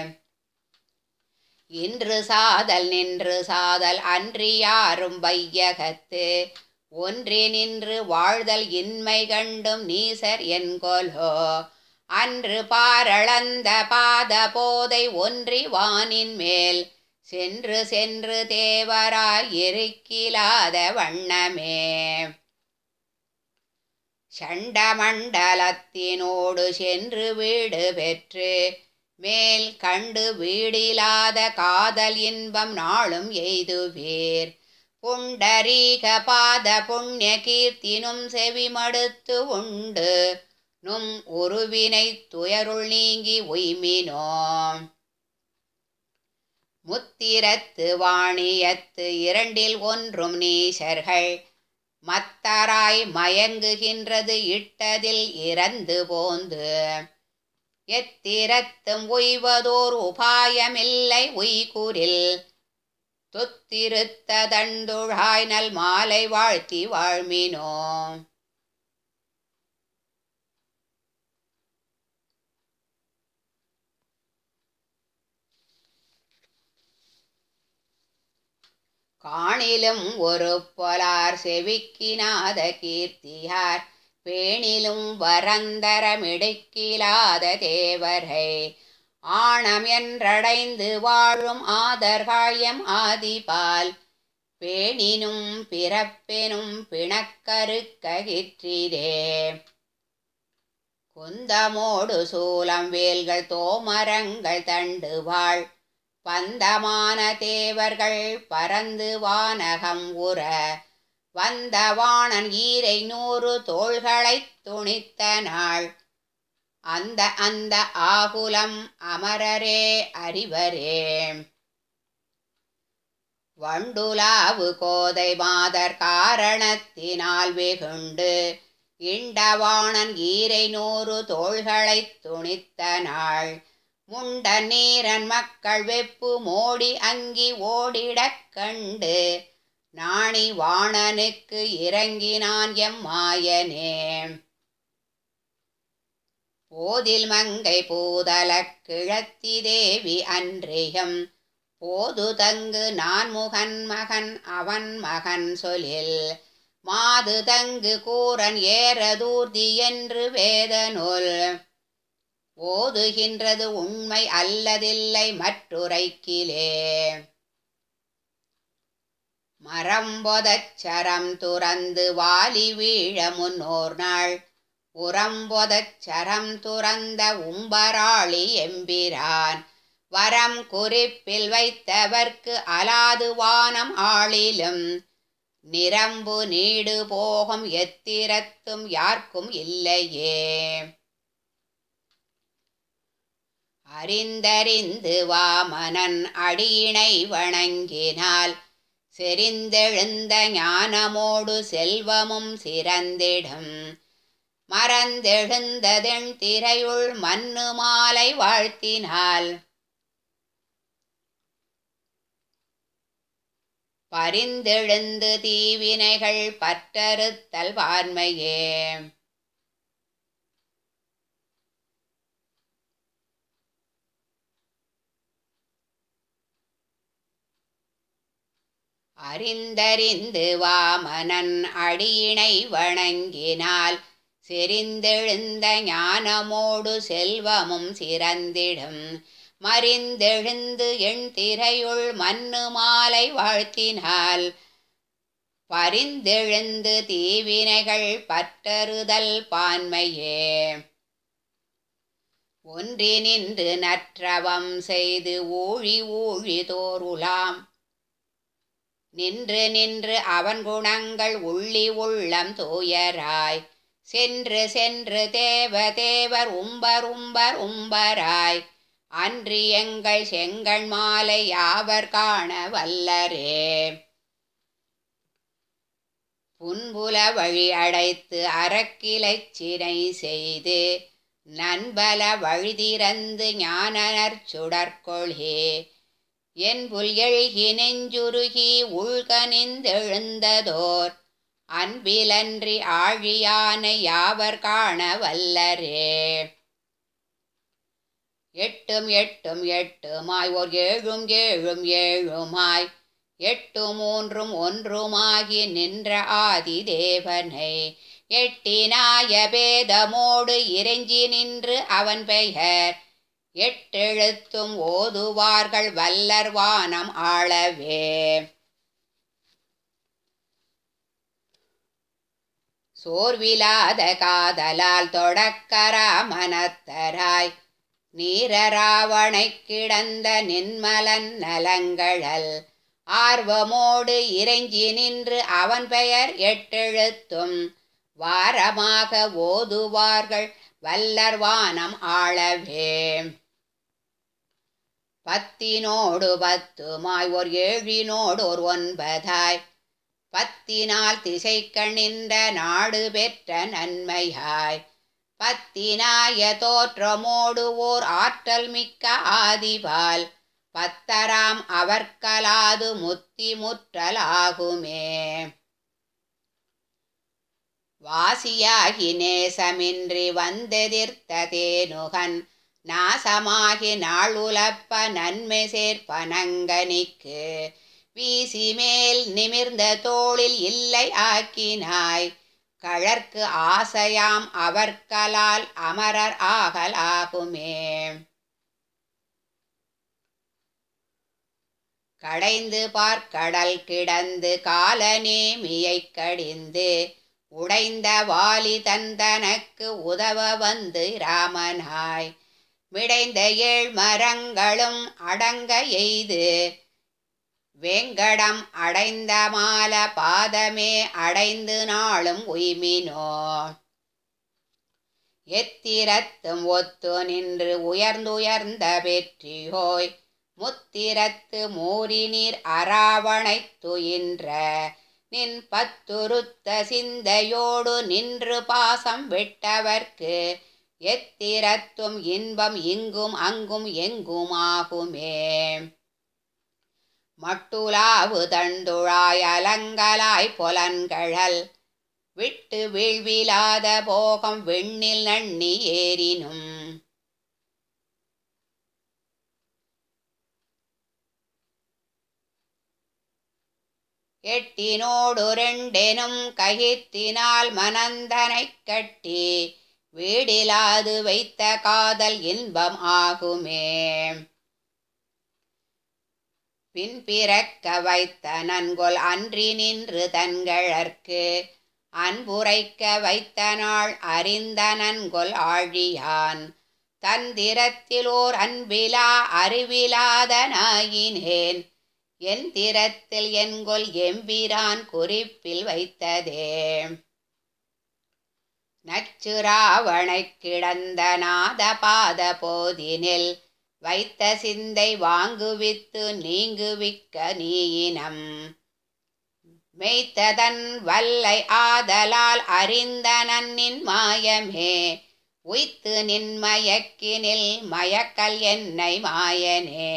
இன்று சாதல் நின்று சாதல் அன்றி யாரும் வையகத்து ஒன்றி நின்று வாழ்தல் இன்மை கண்டும் நீசர் என்கொலோ அன்று பாரளந்த பாத போதை ஒன்றி வானின் மேல் சென்று சென்று தேவராய் இருக்கிலாத வண்ணமே சண்டமண்டலத்தினோடு சென்று வீடு பெற்று மேல் கண்டு வீடிலாத காதல் இன்பம் நாளும் எய்துவீர் புண்டரீக பாத புண்ணிய கீர்த்தினும் செவிமடுத்து உண்டு நும் உருவினை துயருள் நீங்கி உய்மினோம் முத்திரத்து வாணியத்து இரண்டில் ஒன்றும் நீசர்கள் மத்தராய் மயங்குகின்றது இட்டதில் இறந்து போந்து எத்திரத்தும் உய்வதோர் உபாயமில்லை உய்குரில் துத்திருத்த தண்டுழாய் நல் மாலை வாழ்த்தி வாழ்மினோ காணிலும் ஒரு பொலார் செவிக்கினாத கீர்த்தியார் பேணிலும் வரந்தரமிடுக்கிலாத தேவரை ஆணம் என்றடைந்து வாழும் ஆதர்காயம் ஆதிபால் பேணினும் பிறப்பெனும் பிணக்கருக்ககிற்றிரே குந்தமோடு சூலம் வேல்கள் தோமரங்கள் தண்டுவாள் பந்தமான தேவர்கள் பறந்து வானகம் உற வந்த வாணன் ஈரை நூறு தோள்களைத் துணித்த நாள் அந்த அந்த ஆகுலம் அமரரே அறிவரே வண்டுலாவு கோதை மாதர் காரணத்தினால் வெகுண்டு இண்டவாணன் ஈரை நூறு தோள்களைத் துணித்த நாள் முண்ட நீரன் மக்கள் வெப்பு மோடி அங்கி ஓடிடக் கண்டு நாணி வாணனுக்கு இறங்கினான் எம் மாயனே போதில் மங்கை பூதல கிழத்தி தேவி அன்றியம் போது தங்கு நான் முகன் மகன் அவன் மகன் சொலில் மாது தங்கு கூரன் ஏறதூர்தி என்று வேத நூல் ஓதுகின்றது உண்மை அல்லதில்லை மற்றுரைக்கிலே மரம்பொதச் சரம் துறந்து வாலி வீழ முன்னோர் நாள் உரம்பொதச் சரம் துறந்த உம்பராளி எம்பிரான் வரம் குறிப்பில் வைத்தவர்க்கு அலாது வானம் ஆளிலும் நிரம்பு நீடு போகம் எத்திரத்தும் யார்க்கும் இல்லையே அறிந்தறிந்து வாமனன் அடியினை வணங்கினால் செறிந்தெழுந்த ஞானமோடு செல்வமும் சிறந்திடும் மறந்தெழுந்ததென் திரையுள் மண்ணு மாலை வாழ்த்தினால் பரிந்தெழுந்து தீவினைகள் பற்றறுத்தல் வான்மையே அறிந்தறிந்து வாமனன் அடியினை வணங்கினால் செறிந்தெழுந்த ஞானமோடு செல்வமும் சிறந்திடும் மறிந்தெழுந்து எண் திரையுள் மண்ணு மாலை வாழ்த்தினால் பரிந்தெழுந்து தீவினைகள் பற்றறுதல் பான்மையே ஒன்றி நின்று நற்றவம் செய்து ஊழி ஊழி தோருலாம் நின்று நின்று அவன் குணங்கள் உள்ளி உள்ளம் தூயராய் சென்று சென்று தேவ தேவர் உம்பர் உம்பர் உம்பராய் அன்றி எங்கள் செங்கண் மாலை யாவர் காண வல்லரே புன்புல வழி அடைத்து அறக்கிளைச் சினை செய்து நண்பல வழிதிறந்து ஞானனர் சுடற்கொள்கே என் புல் எழுகி நெஞ்சுருகி உள்கனிந்தெழுந்ததோர் அன்பிலன்றி ஆழியான யாவர் காண வல்லரே எட்டும் எட்டும் எட்டுமாய் ஓர் ஏழும் ஏழும் ஏழுமாய் எட்டு மூன்றும் ஒன்றுமாகி நின்ற ஆதி தேவனை எட்டினாய பேதமோடு இறைஞ்சி நின்று அவன் பெயர் எட்டெழுத்தும் ஓதுவார்கள் வல்லர் வானம் ஆளவே சோர்விலாத காதலால் தொடக்கரா மனத்தராய் நீரராவணைக் கிடந்த நின்மலன் நலங்கழல் ஆர்வமோடு இறைஞ்சி நின்று அவன் பெயர் எட்டெழுத்தும் வாரமாக ஓதுவார்கள் வல்லர் வானம் ஆளவே பத்தினோடு பத்துமாய் ஓர் ஏழினோடு ஒரு ஒன்பதாய் பத்தினால் திசைக்க நின்ற நாடு பெற்ற நன்மையாய் பத்தினாய தோற்றமோடு ஓர் ஆற்றல் மிக்க ஆதிபால் பத்தராம் அவர்கலாது முத்தி முற்றலாகுமே வாசியாகி நேசமின்றி வந்தெதிர்த்த தேனுகன் நாசமாகி நாளுலப்ப நன்மை சேர்ப்பனங்கனிக்கு வீசி மேல் நிமிர்ந்த தோளில் இல்லை ஆக்கினாய் கழற்கு ஆசையாம் அவர்கலால் அமரர் ஆகலாகுமே கடைந்து பார்க்கடல் கிடந்து கால நேமியைக் கடிந்து உடைந்த வாலி தந்தனக்கு உதவ வந்து ராமனாய் விடைந்த ஏழ் மரங்களும் அடங்க எய்து வேங்கடம் அடைந்த மால பாதமே அடைந்து நாளும் உய்மினோ எத்திரத்தும் ஒத்து நின்று உயர்ந்துயர்ந்த வெற்றியோய் முத்திரத்து மூரி நீர் அராவணைத் துயின்ற நின் பத்துருத்த சிந்தையோடு நின்று பாசம் விட்டவர்க்கு எத்திரத்தும் இன்பம் இங்கும் அங்கும் எங்குமாகுமே மட்டுலாவு தண்டுழாய் அலங்கலாய் பொலன்கழல் விட்டு வீழ்விலாத போகம் வெண்ணில் நண்ணி ஏறினும் எட்டினோடு ரெண்டெனும் ககித்தினால் மனந்தனைக் கட்டி வீடிலாது வைத்த காதல் இன்பம் ஆகுமே பின் பிறக்க வைத்த நன்கொல் அன்றி நின்று தன்கழற்கு அன்புரைக்க வைத்த நாள் அறிந்த நன்கொல் ஆழியான் தந்திரத்தில் ஓர் அன்பிலா அறிவிலாத நாயினேன் என் திறத்தில் என்கொல் எம்பிரான் குறிப்பில் வைத்ததே நச்சுராவணைக் கிடந்த நாத பாத போதினில் வைத்த சிந்தை வாங்குவித்து நீங்குவிக்க நீயினம் மெய்த்ததன் வல்லை ஆதலால் அறிந்த நன்னின் மாயமே உய்த்து நின் மயக்கினில் மயக்கல் என்னை மாயனே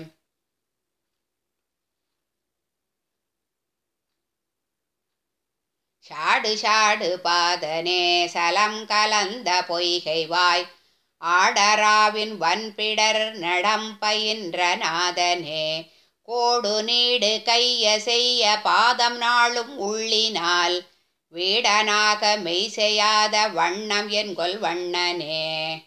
ஷாடு ஷாடு பாதனே சலம் கலந்த பொய்கை வாய் ஆடராவின் வன்பிடர் நடம் பயின்ற நாதனே கோடு நீடு கைய செய்ய பாதம் நாளும் உள்ளினால் வீடனாக மெய் செய்யாத வண்ணம் என்கொல் வண்ணனே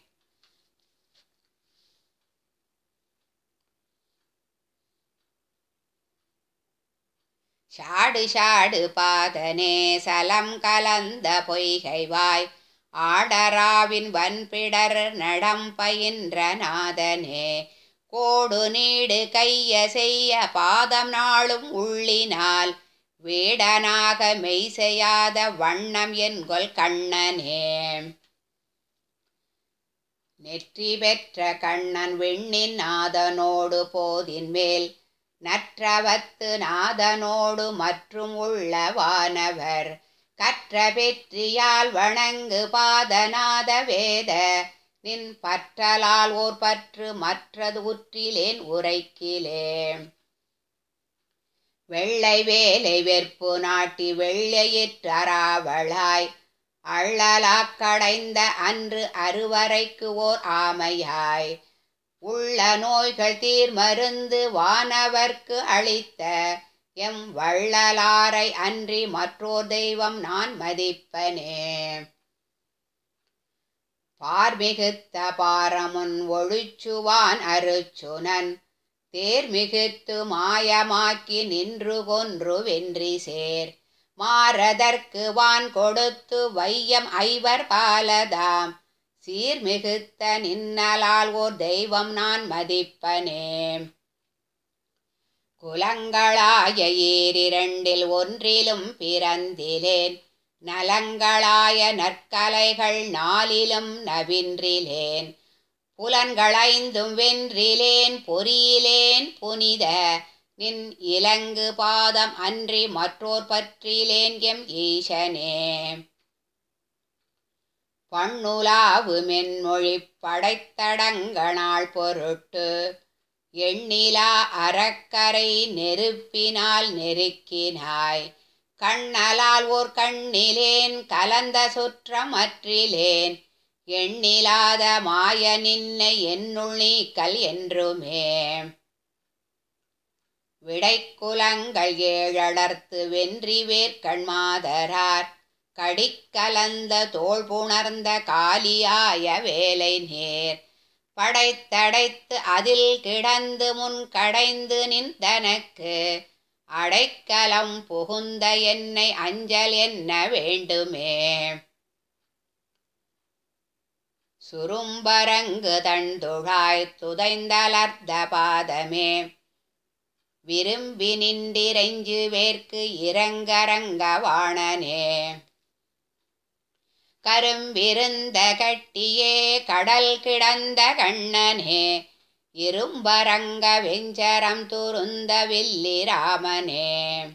ஷாடு ஷாடு பாதனே சலம் கலந்த பொய்கை வாய் ஆடராவின் வன்பிடர் நடம் பயின்ற நாதனே கோடு நீடு கைய செய்ய பாதம் நாளும் உள்ளினால் வீடனாக மெய் செய்யாத வண்ணம் என்கொல் கண்ணனே நெற்றி பெற்ற கண்ணன் விண்ணின் நாதனோடு போதின் மேல் நற்றவத்து நாதனோடு மற்றும் உள்ள வானவர் கற்ற பெற்றியால் வணங்கு பாதநாத வேத நின் பற்றலால் ஓர் பற்று மற்றது உற்றிலேன் உரைக்கிலே வெள்ளை வேலை வெற்பு நாட்டி வெள்ளையிற்றராவளாய் அள்ளலாக் கடைந்த அன்று அறுவரைக்கு ஓர் ஆமையாய் உள்ள நோய்கள் தீர் மருந்து வானவர்க்கு அளித்த எம் வள்ளலாரை அன்றி மற்றோர் தெய்வம் நான் மதிப்பனே பார்மிகுத்த பாரமுன் ஒழிச்சுவான் அருச்சுனன் தேர்மிகுத்து மாயமாக்கி நின்று கொன்று வென்றி சேர் மாறதற்கு வான் கொடுத்து வையம் ஐவர் பாலதாம் சீர்மிகுத்த நின்னலால் ஓர் தெய்வம் நான் மதிப்பனே குலங்களாய ஈரிரண்டில் ஒன்றிலும் பிறந்திலேன் நலங்களாய நற்கலைகள் நாளிலும் நவின்றிலேன் புலன்களைந்தும் வென்றிலேன் பொறியிலேன் புனித நின் இலங்கு பாதம் அன்றி மற்றோர் பற்றிலேன் எம் ஈசனே பண்ணுலாவு மென்மொழி படைத்தடங்கணாள் பொருட்டு எண்ணிலா அறக்கரை நெருப்பினால் நெருக்கினாய் கண்ணலால் ஓர் கண்ணிலேன் கலந்த சுற்றம் அற்றிலேன் எண்ணிலாத மாய நின்னை என்னுள் நீக்கல் என்றுமே விடைக்குலங்கள் ஏழடர்த்து வென்றி வேர்க்கண் மாதரார் கடிக்கலந்த தோல் புணர்ந்த காலியாய வேலை நேர் படைத்தடைத்து அதில் கிடந்து முன் கடைந்து நின்றனக்கு அடைக்கலம் புகுந்த என்னை அஞ்சல் என்ன வேண்டுமே சுரும்பரங்கு தண்டுழாய் துதைந்தலர்ந்த பாதமே விரும்பி நின்றிரைஞ்சு வேர்க்கு இறங்கரங்க வாணனே கரும்பிருந்த கட்டியே கடல் கிடந்த கண்ணனே இரும்பரங்க வெஞ்சரம் துருந்த வில்லி ராமனே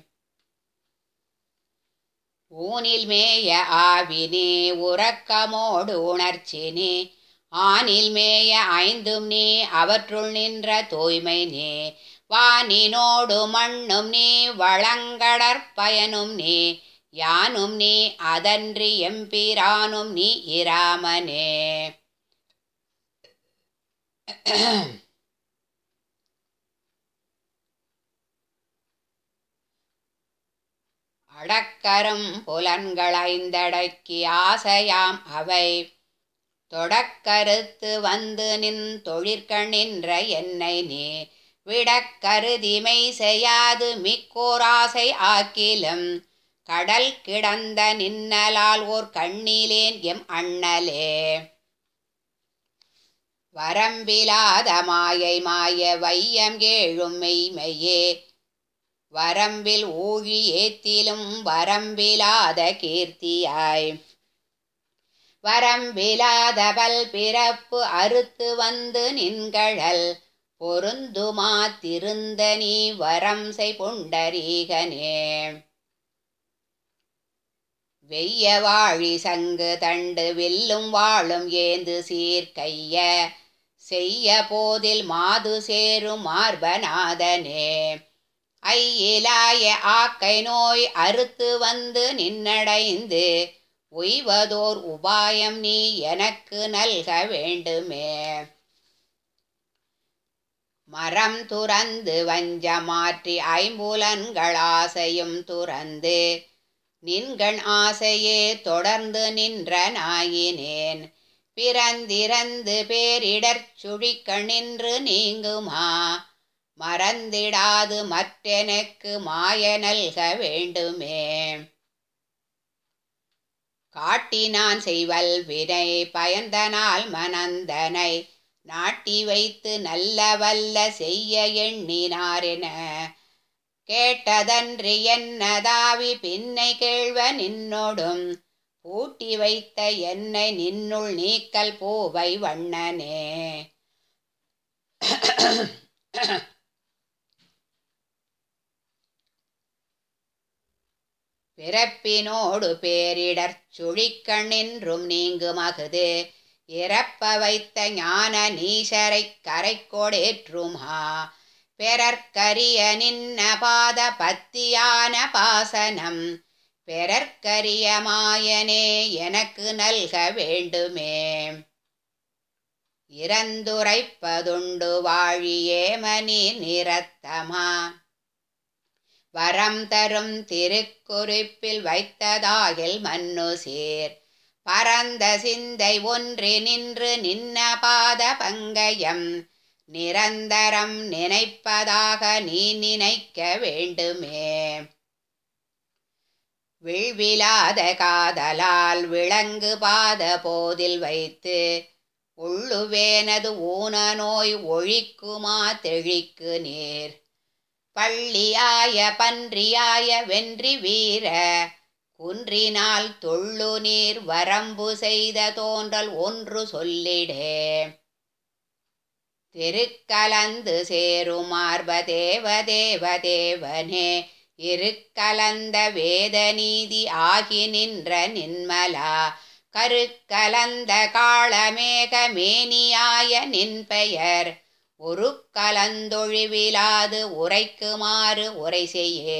ஊனில் மேய ஆவினே உறக்கமோடு உணர்ச்சினே ஆனில் மேய ஐந்தும் நீ அவற்றுள் நின்ற தூய்மை நீ வானினோடு மண்ணும் நீ வளங்கடற்பயனும் நீ யானும் நீ அதன்றி எம்பிரானும் நீ இராமனே அடக்கரும் புலன்களைந்தடக்கி ஆசையாம் அவை தொடக்கருத்து வந்து நின் தொழிற்கணின்ற என்னை நீ விடக்கருதிமை செய்யாது மிக்கோராசை ஆக்கிலும் கடல் கிடந்த நின்னலால் ஓர் கண்ணிலேன் எம் அண்ணலே வரம்பிலாத மாயை மாய வையம் ஏழும் மெய்மையே வரம்பில் ஊழி ஏத்திலும் வரம்பிலாத கீர்த்தியாய் வரம்பிலாத பல் பிறப்பு அறுத்து வந்து நின்கழல் பொருந்துமா திருந்த நீ வரம் செய் புண்டரீகனே வெய்ய வாழி சங்கு தண்டு வில்லும் வாழும் ஏந்து சீர்கைய செய்ய போதில் மாது சேரும் மார்பநாதனே ஐயிலாய ஆக்கை நோய் அறுத்து வந்து நின்னடைந்து உய்வதோர் உபாயம் நீ எனக்கு நல்க வேண்டுமே மரம் துறந்து வஞ்ச மாற்றி ஐம்புலன்கள் ஆசையும் துறந்து நின்கண் ஆசையே தொடர்ந்து நின்ற நாயினேன் பிறந்திறந்து பேரிடற் சுழிக்க நின்று நீங்குமா மறந்திடாது மற்றெனக்கு மாய நல்க வேண்டுமே காட்டினான் செய்வல் வினை பயந்தனால் மனந்தனை நாட்டி வைத்து நல்ல வல்ல செய்ய எண்ணினாரென கேட்டதன்றி என்னதாவி பின்னை கேள்வ நின்னோடும் பூட்டி வைத்த என்னை நின்னுள் நீக்கல் பூவை வண்ணனே பிறப்பினோடு பேரிடற் சுழிக்கண்ணின்றும் நீங்கு மகுது இறப்ப வைத்த ஞான நீசரைக் கரைக்கோடேற்றுமா பெறற்கரிய நின்ன பாத பத்தியான பாசனம் பெறற்கரிய மாயனே எனக்கு நல்க வேண்டுமே இறந்துரைப்பதுண்டு வாழியேமனி நிறத்தமா வரம் தரும் திருக்குறிப்பில் வைத்ததாகில் மன்னு சீர் பரந்த சிந்தை ஒன்றி நின்று நின்ன பாத பங்கயம் நிரந்தரம் நினைப்பதாக நீ நினைக்க வேண்டுமே விழ்விலாத காதலால் விளங்கு பாத போதில் வைத்து உள்ளுவேனது ஊன நோய் ஒழிக்குமா தெழிக்கு நீர் பள்ளியாய பன்றியாய வென்றி வீர குன்றினால் தொள்ளு நீர் வரம்பு செய்த தோன்றல் ஒன்று சொல்லிடே திருக்கலந்து சேரும் மார்ப தேவ தேவ தேவனே இருக்கலந்த வேத நீதி ஆகி நின்ற நின்மலா கருக்கலந்த காளமேக மேனியாய நின் பெயர் ஒரு கலந்தொழிவிலாது உரைக்குமாறு உரை செய்யே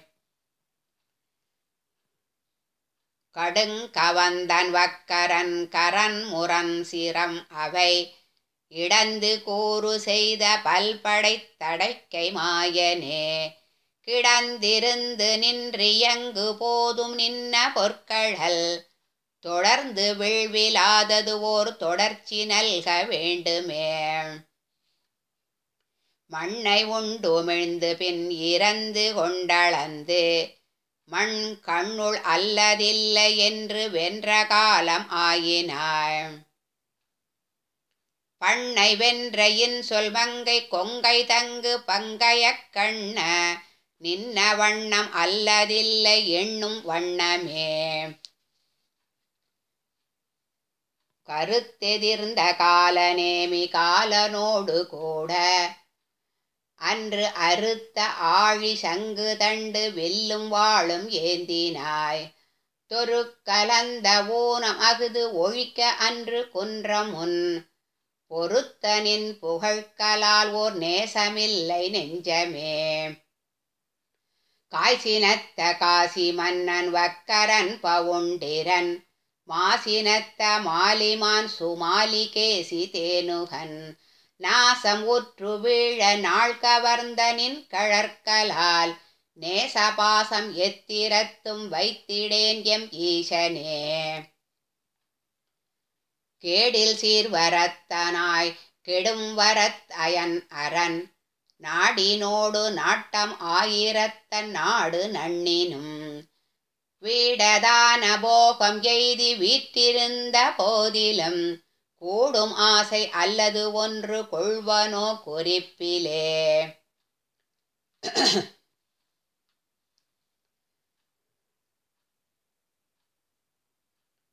கடுங்கவந்தன் வக்கரன் கரன் முரன் சிரம் அவை இடந்து கூறு செய்த பல்படைத் தடைக்கை மாயனே கிடந்திருந்து நின்றியங்கு போதும் நின்ன பொற்கழல் தொடர்ந்து விழ்விலாதது ஓர் தொடர்ச்சி நல்க வேண்டுமே மண்ணை உண்டுமிழ்ந்து பின் இறந்து கொண்டளந்து மண் கண்ணுள் அல்லதில்லை என்று வென்ற காலம் ஆயினாய் பண்ணை வென்ற இன் சொல் மங்கை கொங்கை தங்கு பங்கையக் கண்ண நின்ன வண்ணம் அல்லதில்லை எண்ணும் வண்ணமே கருத்தெதிர்ந்த காலநேமி காலனோடு கூட அன்று அறுத்த ஆழி சங்கு தண்டு வெல்லும் வாழும் ஏந்தினாய் தொரு கலந்த ஊனம் அகுது ஒழிக்க அன்று குன்றம் முன் பொருத்தனின் புகழ்கலால் ஓர் நேசமில்லை நெஞ்சமே காய்ச்சினத்த காசி மன்னன் வக்கரன் பவுண்டிரன் மாசினத்த மாலிமான் சுமாலி கேசி தேனுகன் நாசம் உற்று வீழ நாள் கவர்ந்த நின் கழற்கலால் நேசபாசம் எத்திரத்தும் வைத்திடேன் எம் ஈசனே கேடில் சீர்வரத்தனாய் கெடும் வரத் அயன் அரண் நாடினோடு நாட்டம் ஆயிரத்தன் நாடு நன்னினும் வீடதான போகம் எய்தி வீற்றிருந்த போதிலும் கூடும் ஆசை அல்லது ஒன்று கொள்வனோ குறிப்பிலே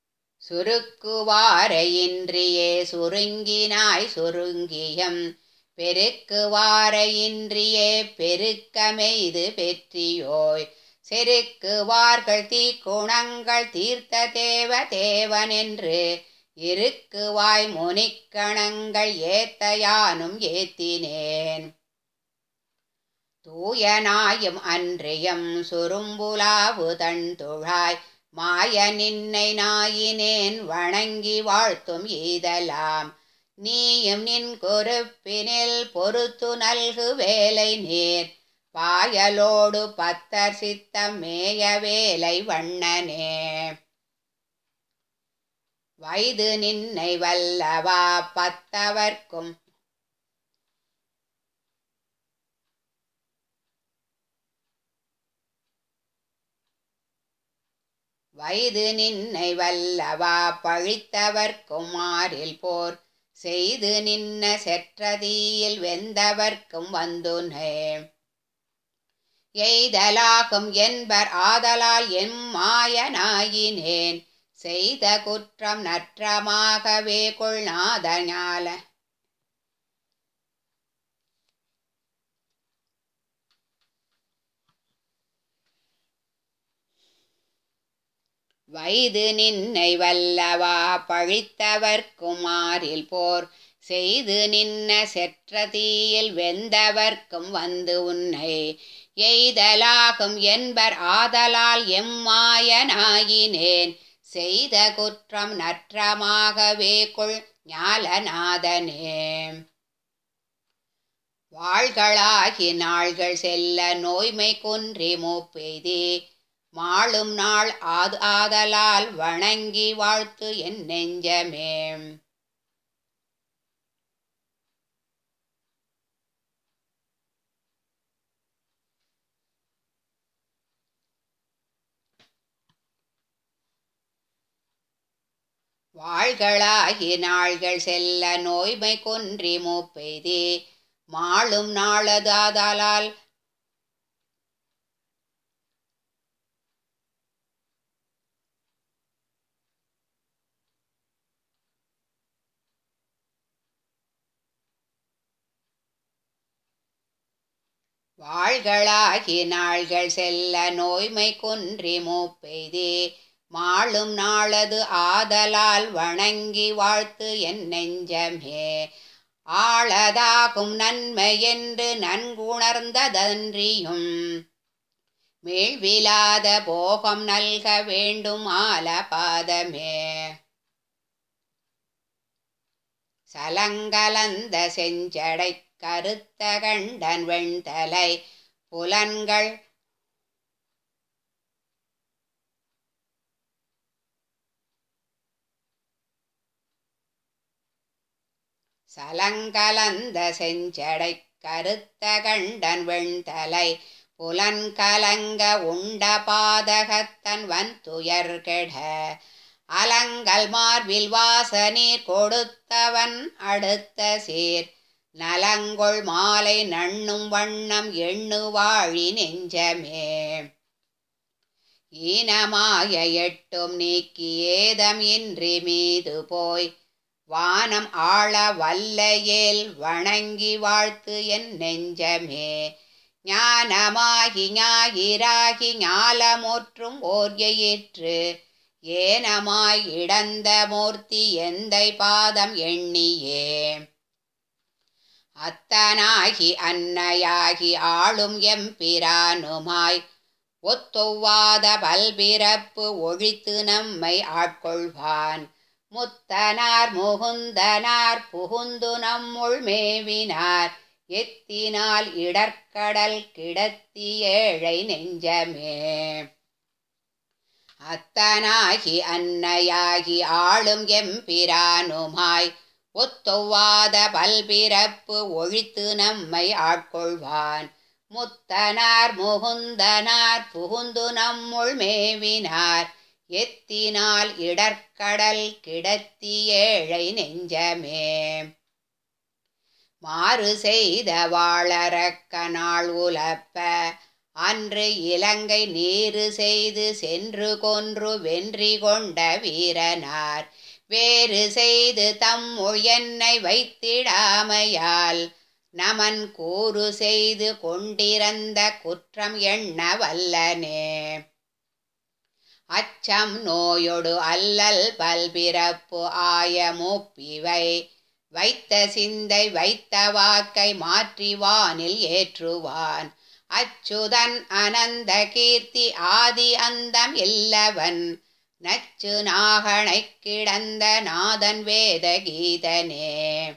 சுருக்குவாரையின்றியே சுருங்கினாய் சுருங்கியம் பெருக்குவார இன்றியே பெருக்கமெய்து பெற்றியோய் செருக்குவார்கள் தீக்குணங்கள் தீர்த்த தேவ தேவனென்று இருக்குவாய் முனிக்கணங்கள் ஏத்த யானும் ஏத்தினேன் தூயனாயும் அன்றியம் சுரும்புலாவு தன் துழாய் மாய நின்னை நாயினேன் வணங்கி வாழ்த்தும் ஈதலாம் நீயும் நின் குறிப்பினில் பொறுத்து நல்கு வேலை நேர் பாயலோடு பத்தர் சித்தம் மேய வேலை வண்ணனே வைது நின்னை வல்லவா பத்தவர்க்கும் வைது நின்னை வல்லவா பழித்தவர்க்கும் மாறில் போர் செய்து நின்ன செற்றதீயில் வெந்தவர்க்கும் வந்துனே எய்தலாகும் என்பர் ஆதலால் எம் மாயனாயினேன் செய்த குற்றம் நற்றமாகவே கொள்நாத ஞால வைது நின்னை வல்லவா பழித்தவர்க்கும் மாறில் போர் செய்து நின்ன செற்ற தீயில் வெந்தவர்க்கும் வந்து உன்னை எய்தலாகும் என்பர் ஆதலால் எம்மாயனாயினேன் செய்த குற்றம் நற்றமாகவே கொள் ஞாலநாதனே வாள்களாகி நாள்கள் செல்ல நோய்மை குன்றி மூப்பெய்தி மாளும் நாள் ஆது ஆதலால் வணங்கி வாழ்த்து என் நெஞ்சமே வாள்களாகி நாள்கள் செல்ல நோய்மை குன்றி மூப்பெய்தி மாளும் நாளதாதலால் வாள்களாகி நாள்கள் செல்ல நோய்மை குன்றி மூப்பெய்தி மாளும் நாளது ஆதலால் வணங்கி வாழ்த்து என் நெஞ்சமே ஆளதாகும் நன்மை என்று நன்குணர்ந்ததன்றியும் மீழ்விலாத போகம் நல்க வேண்டும் ஆலபாதமே சலங்கலந்த செஞ்சடை கருத்த கண்டன் வெண்தலை புலன்கள் சலங்கலந்த செஞ்சடை கருத்த கண்டன் வெண்தலை புலன்கலங்க உண்ட பாதகத்தன் வன் துயர் கெட அலங்கல் மார்பில் வாசநீர் கொடுத்தவன் அடுத்த சீர் நலங்கொள் மாலை நண்ணும் வண்ணம் எண்ணு வாழி நெஞ்சமே ஈனமாய எட்டும் நீக்கி ஏதம் இன்றி மீது போய் வானம் ஆள வல்லையேல் வணங்கி வாழ்த்து என் நெஞ்சமே ஞானமாகி ஞாயிறாகி ஞாலமோற்றும் ஓர் எயிற்று ஏனமாய் இடந்த மூர்த்தி எந்தை பாதம் எண்ணியே அத்தனாகி அன்னையாகி ஆளும் எம்பிரானுமாய் ஒத்தொவ்வாத பல்பிறப்பு ஒழித்து நம்மை ஆட்கொள்வான் முத்தனார் முகுந்தனார் புகுந்து நம்முள் மேவினார் எத்தினால் இடர்க்கடல் கிடத்தி ஏழை நெஞ்சமே அத்தனாகி அன்னையாகி ஆளும் எம்பிரானுமாய் ஒத்தொவ்வாத பல்பிறப்பு ஒழித்து நம்மை ஆட்கொள்வான் முத்தனார் முகுந்தனார் புகுந்து நம்முள் மேவினார் எத்தினால் இடர்க்கடல் கிடத்தி ஏழை நெஞ்சமே மாறு செய்த வாழறக்க நாள் உலப்ப அன்று இலங்கை நீரு செய்து சென்று கொன்று வென்றி கொண்ட வீரனார் வேறு செய்து தம்முள் என்னை வைத்திடாமையால் நமன் கூறு செய்து கொண்டிருந்த குற்றம் எண்ண வல்லனே அச்சம் நோயொடு அல்லல் பல்பிறப்பு ஆய மூப்பிவை வைத்த சிந்தை வைத்த வாக்கை மாற்றி வானில் ஏற்றுவான் அச்சுதன் அனந்த கீர்த்தி ஆதி அந்தம் இல்லவன் நச்சு நாகனை கிடந்த நாதன் வேத கீதனே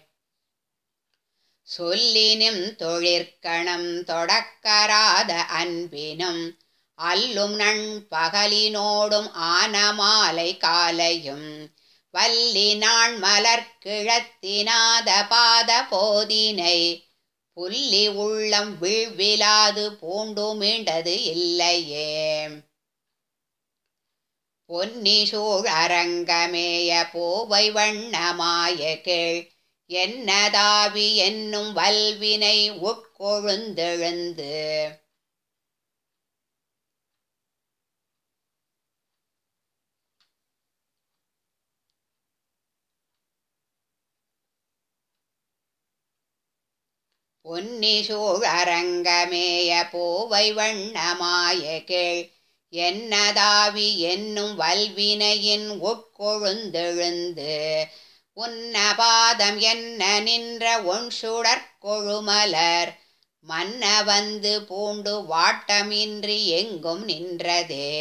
சொல்லினும் தொழிற்கணம் தொடக்கராத அன்பினும் அல்லும் நண்பகலினோடும் ஆன மாலை காலையும் வல்லி நாள் மலர் கிழத்தினாத பாத போதினை புல்லி உள்ளம் வீழ்விலாது பூண்டு மீண்டது இல்லையே பொன்னி சூழ் அரங்கமேய பூவை வண்ணமாய கீழ் என்னதாவி என்னும் வல்வினை உட்கொழுந்தெழுந்து பொன்னி சூழ் அரங்கமேய பூவை வண்ணமாய கீழ் என்னதாவி என்னும் வல்வினையின் உட்கொழுந்தெழுந்து உன்னபாதம் என்ன நின்ற ஒன் சுடற்கொழுமலர் மன்ன வந்து பூண்டு வாட்டமின்றி எங்கும் நின்றதே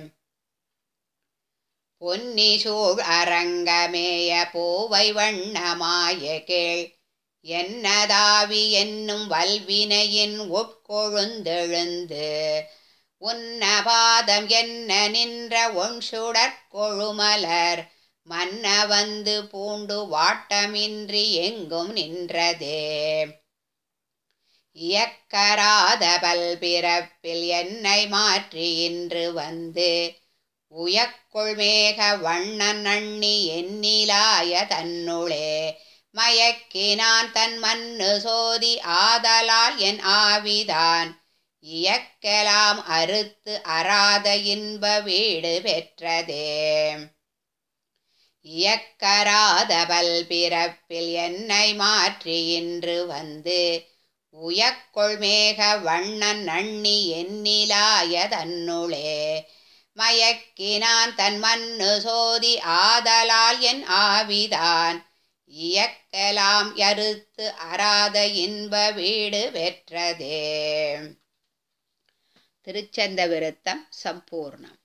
பொன்னி சூழ் அரங்கமேய பூவை வண்ணமாய கீழ் என்னதாவி என்னும் வல்வினையின் உட்கொழுந்தெழுந்து உன்னபாதம் என்ன நின்ற ஒன் சுடற்கொழுமலர் மன்ன வந்து பூண்டு வாட்டமின்றி எங்கும் நின்றதே இயக்கராத பல்பிறப்பில் என்னை மாற்றி இன்று வந்து உயக்குள் மேக வண்ணன் அண்ணி எண்ணிலாய தன்னுளே மயக்கினான் தன் மண்ணு சோதி ஆதலால் என் ஆவிதான் இயக்கலாம் அறுத்து அறாத இன்ப வீடு பெற்றதே இயக்கராத பல்பிறப்பில் என்னை மாற்றி இன்று வந்து உயக்குள் மேக வண்ணன் அண்ணி எண்ணிலாய தன்னுளே மயக்கினான் தன் மண்ணு சோதி ஆதலால் என் ஆவிதான் இயக்கலாம் யறுத்து அறாத இன்ப வீடு பெற்றதே திருச்சந்த விருத்தம் சம்பூர்ணம்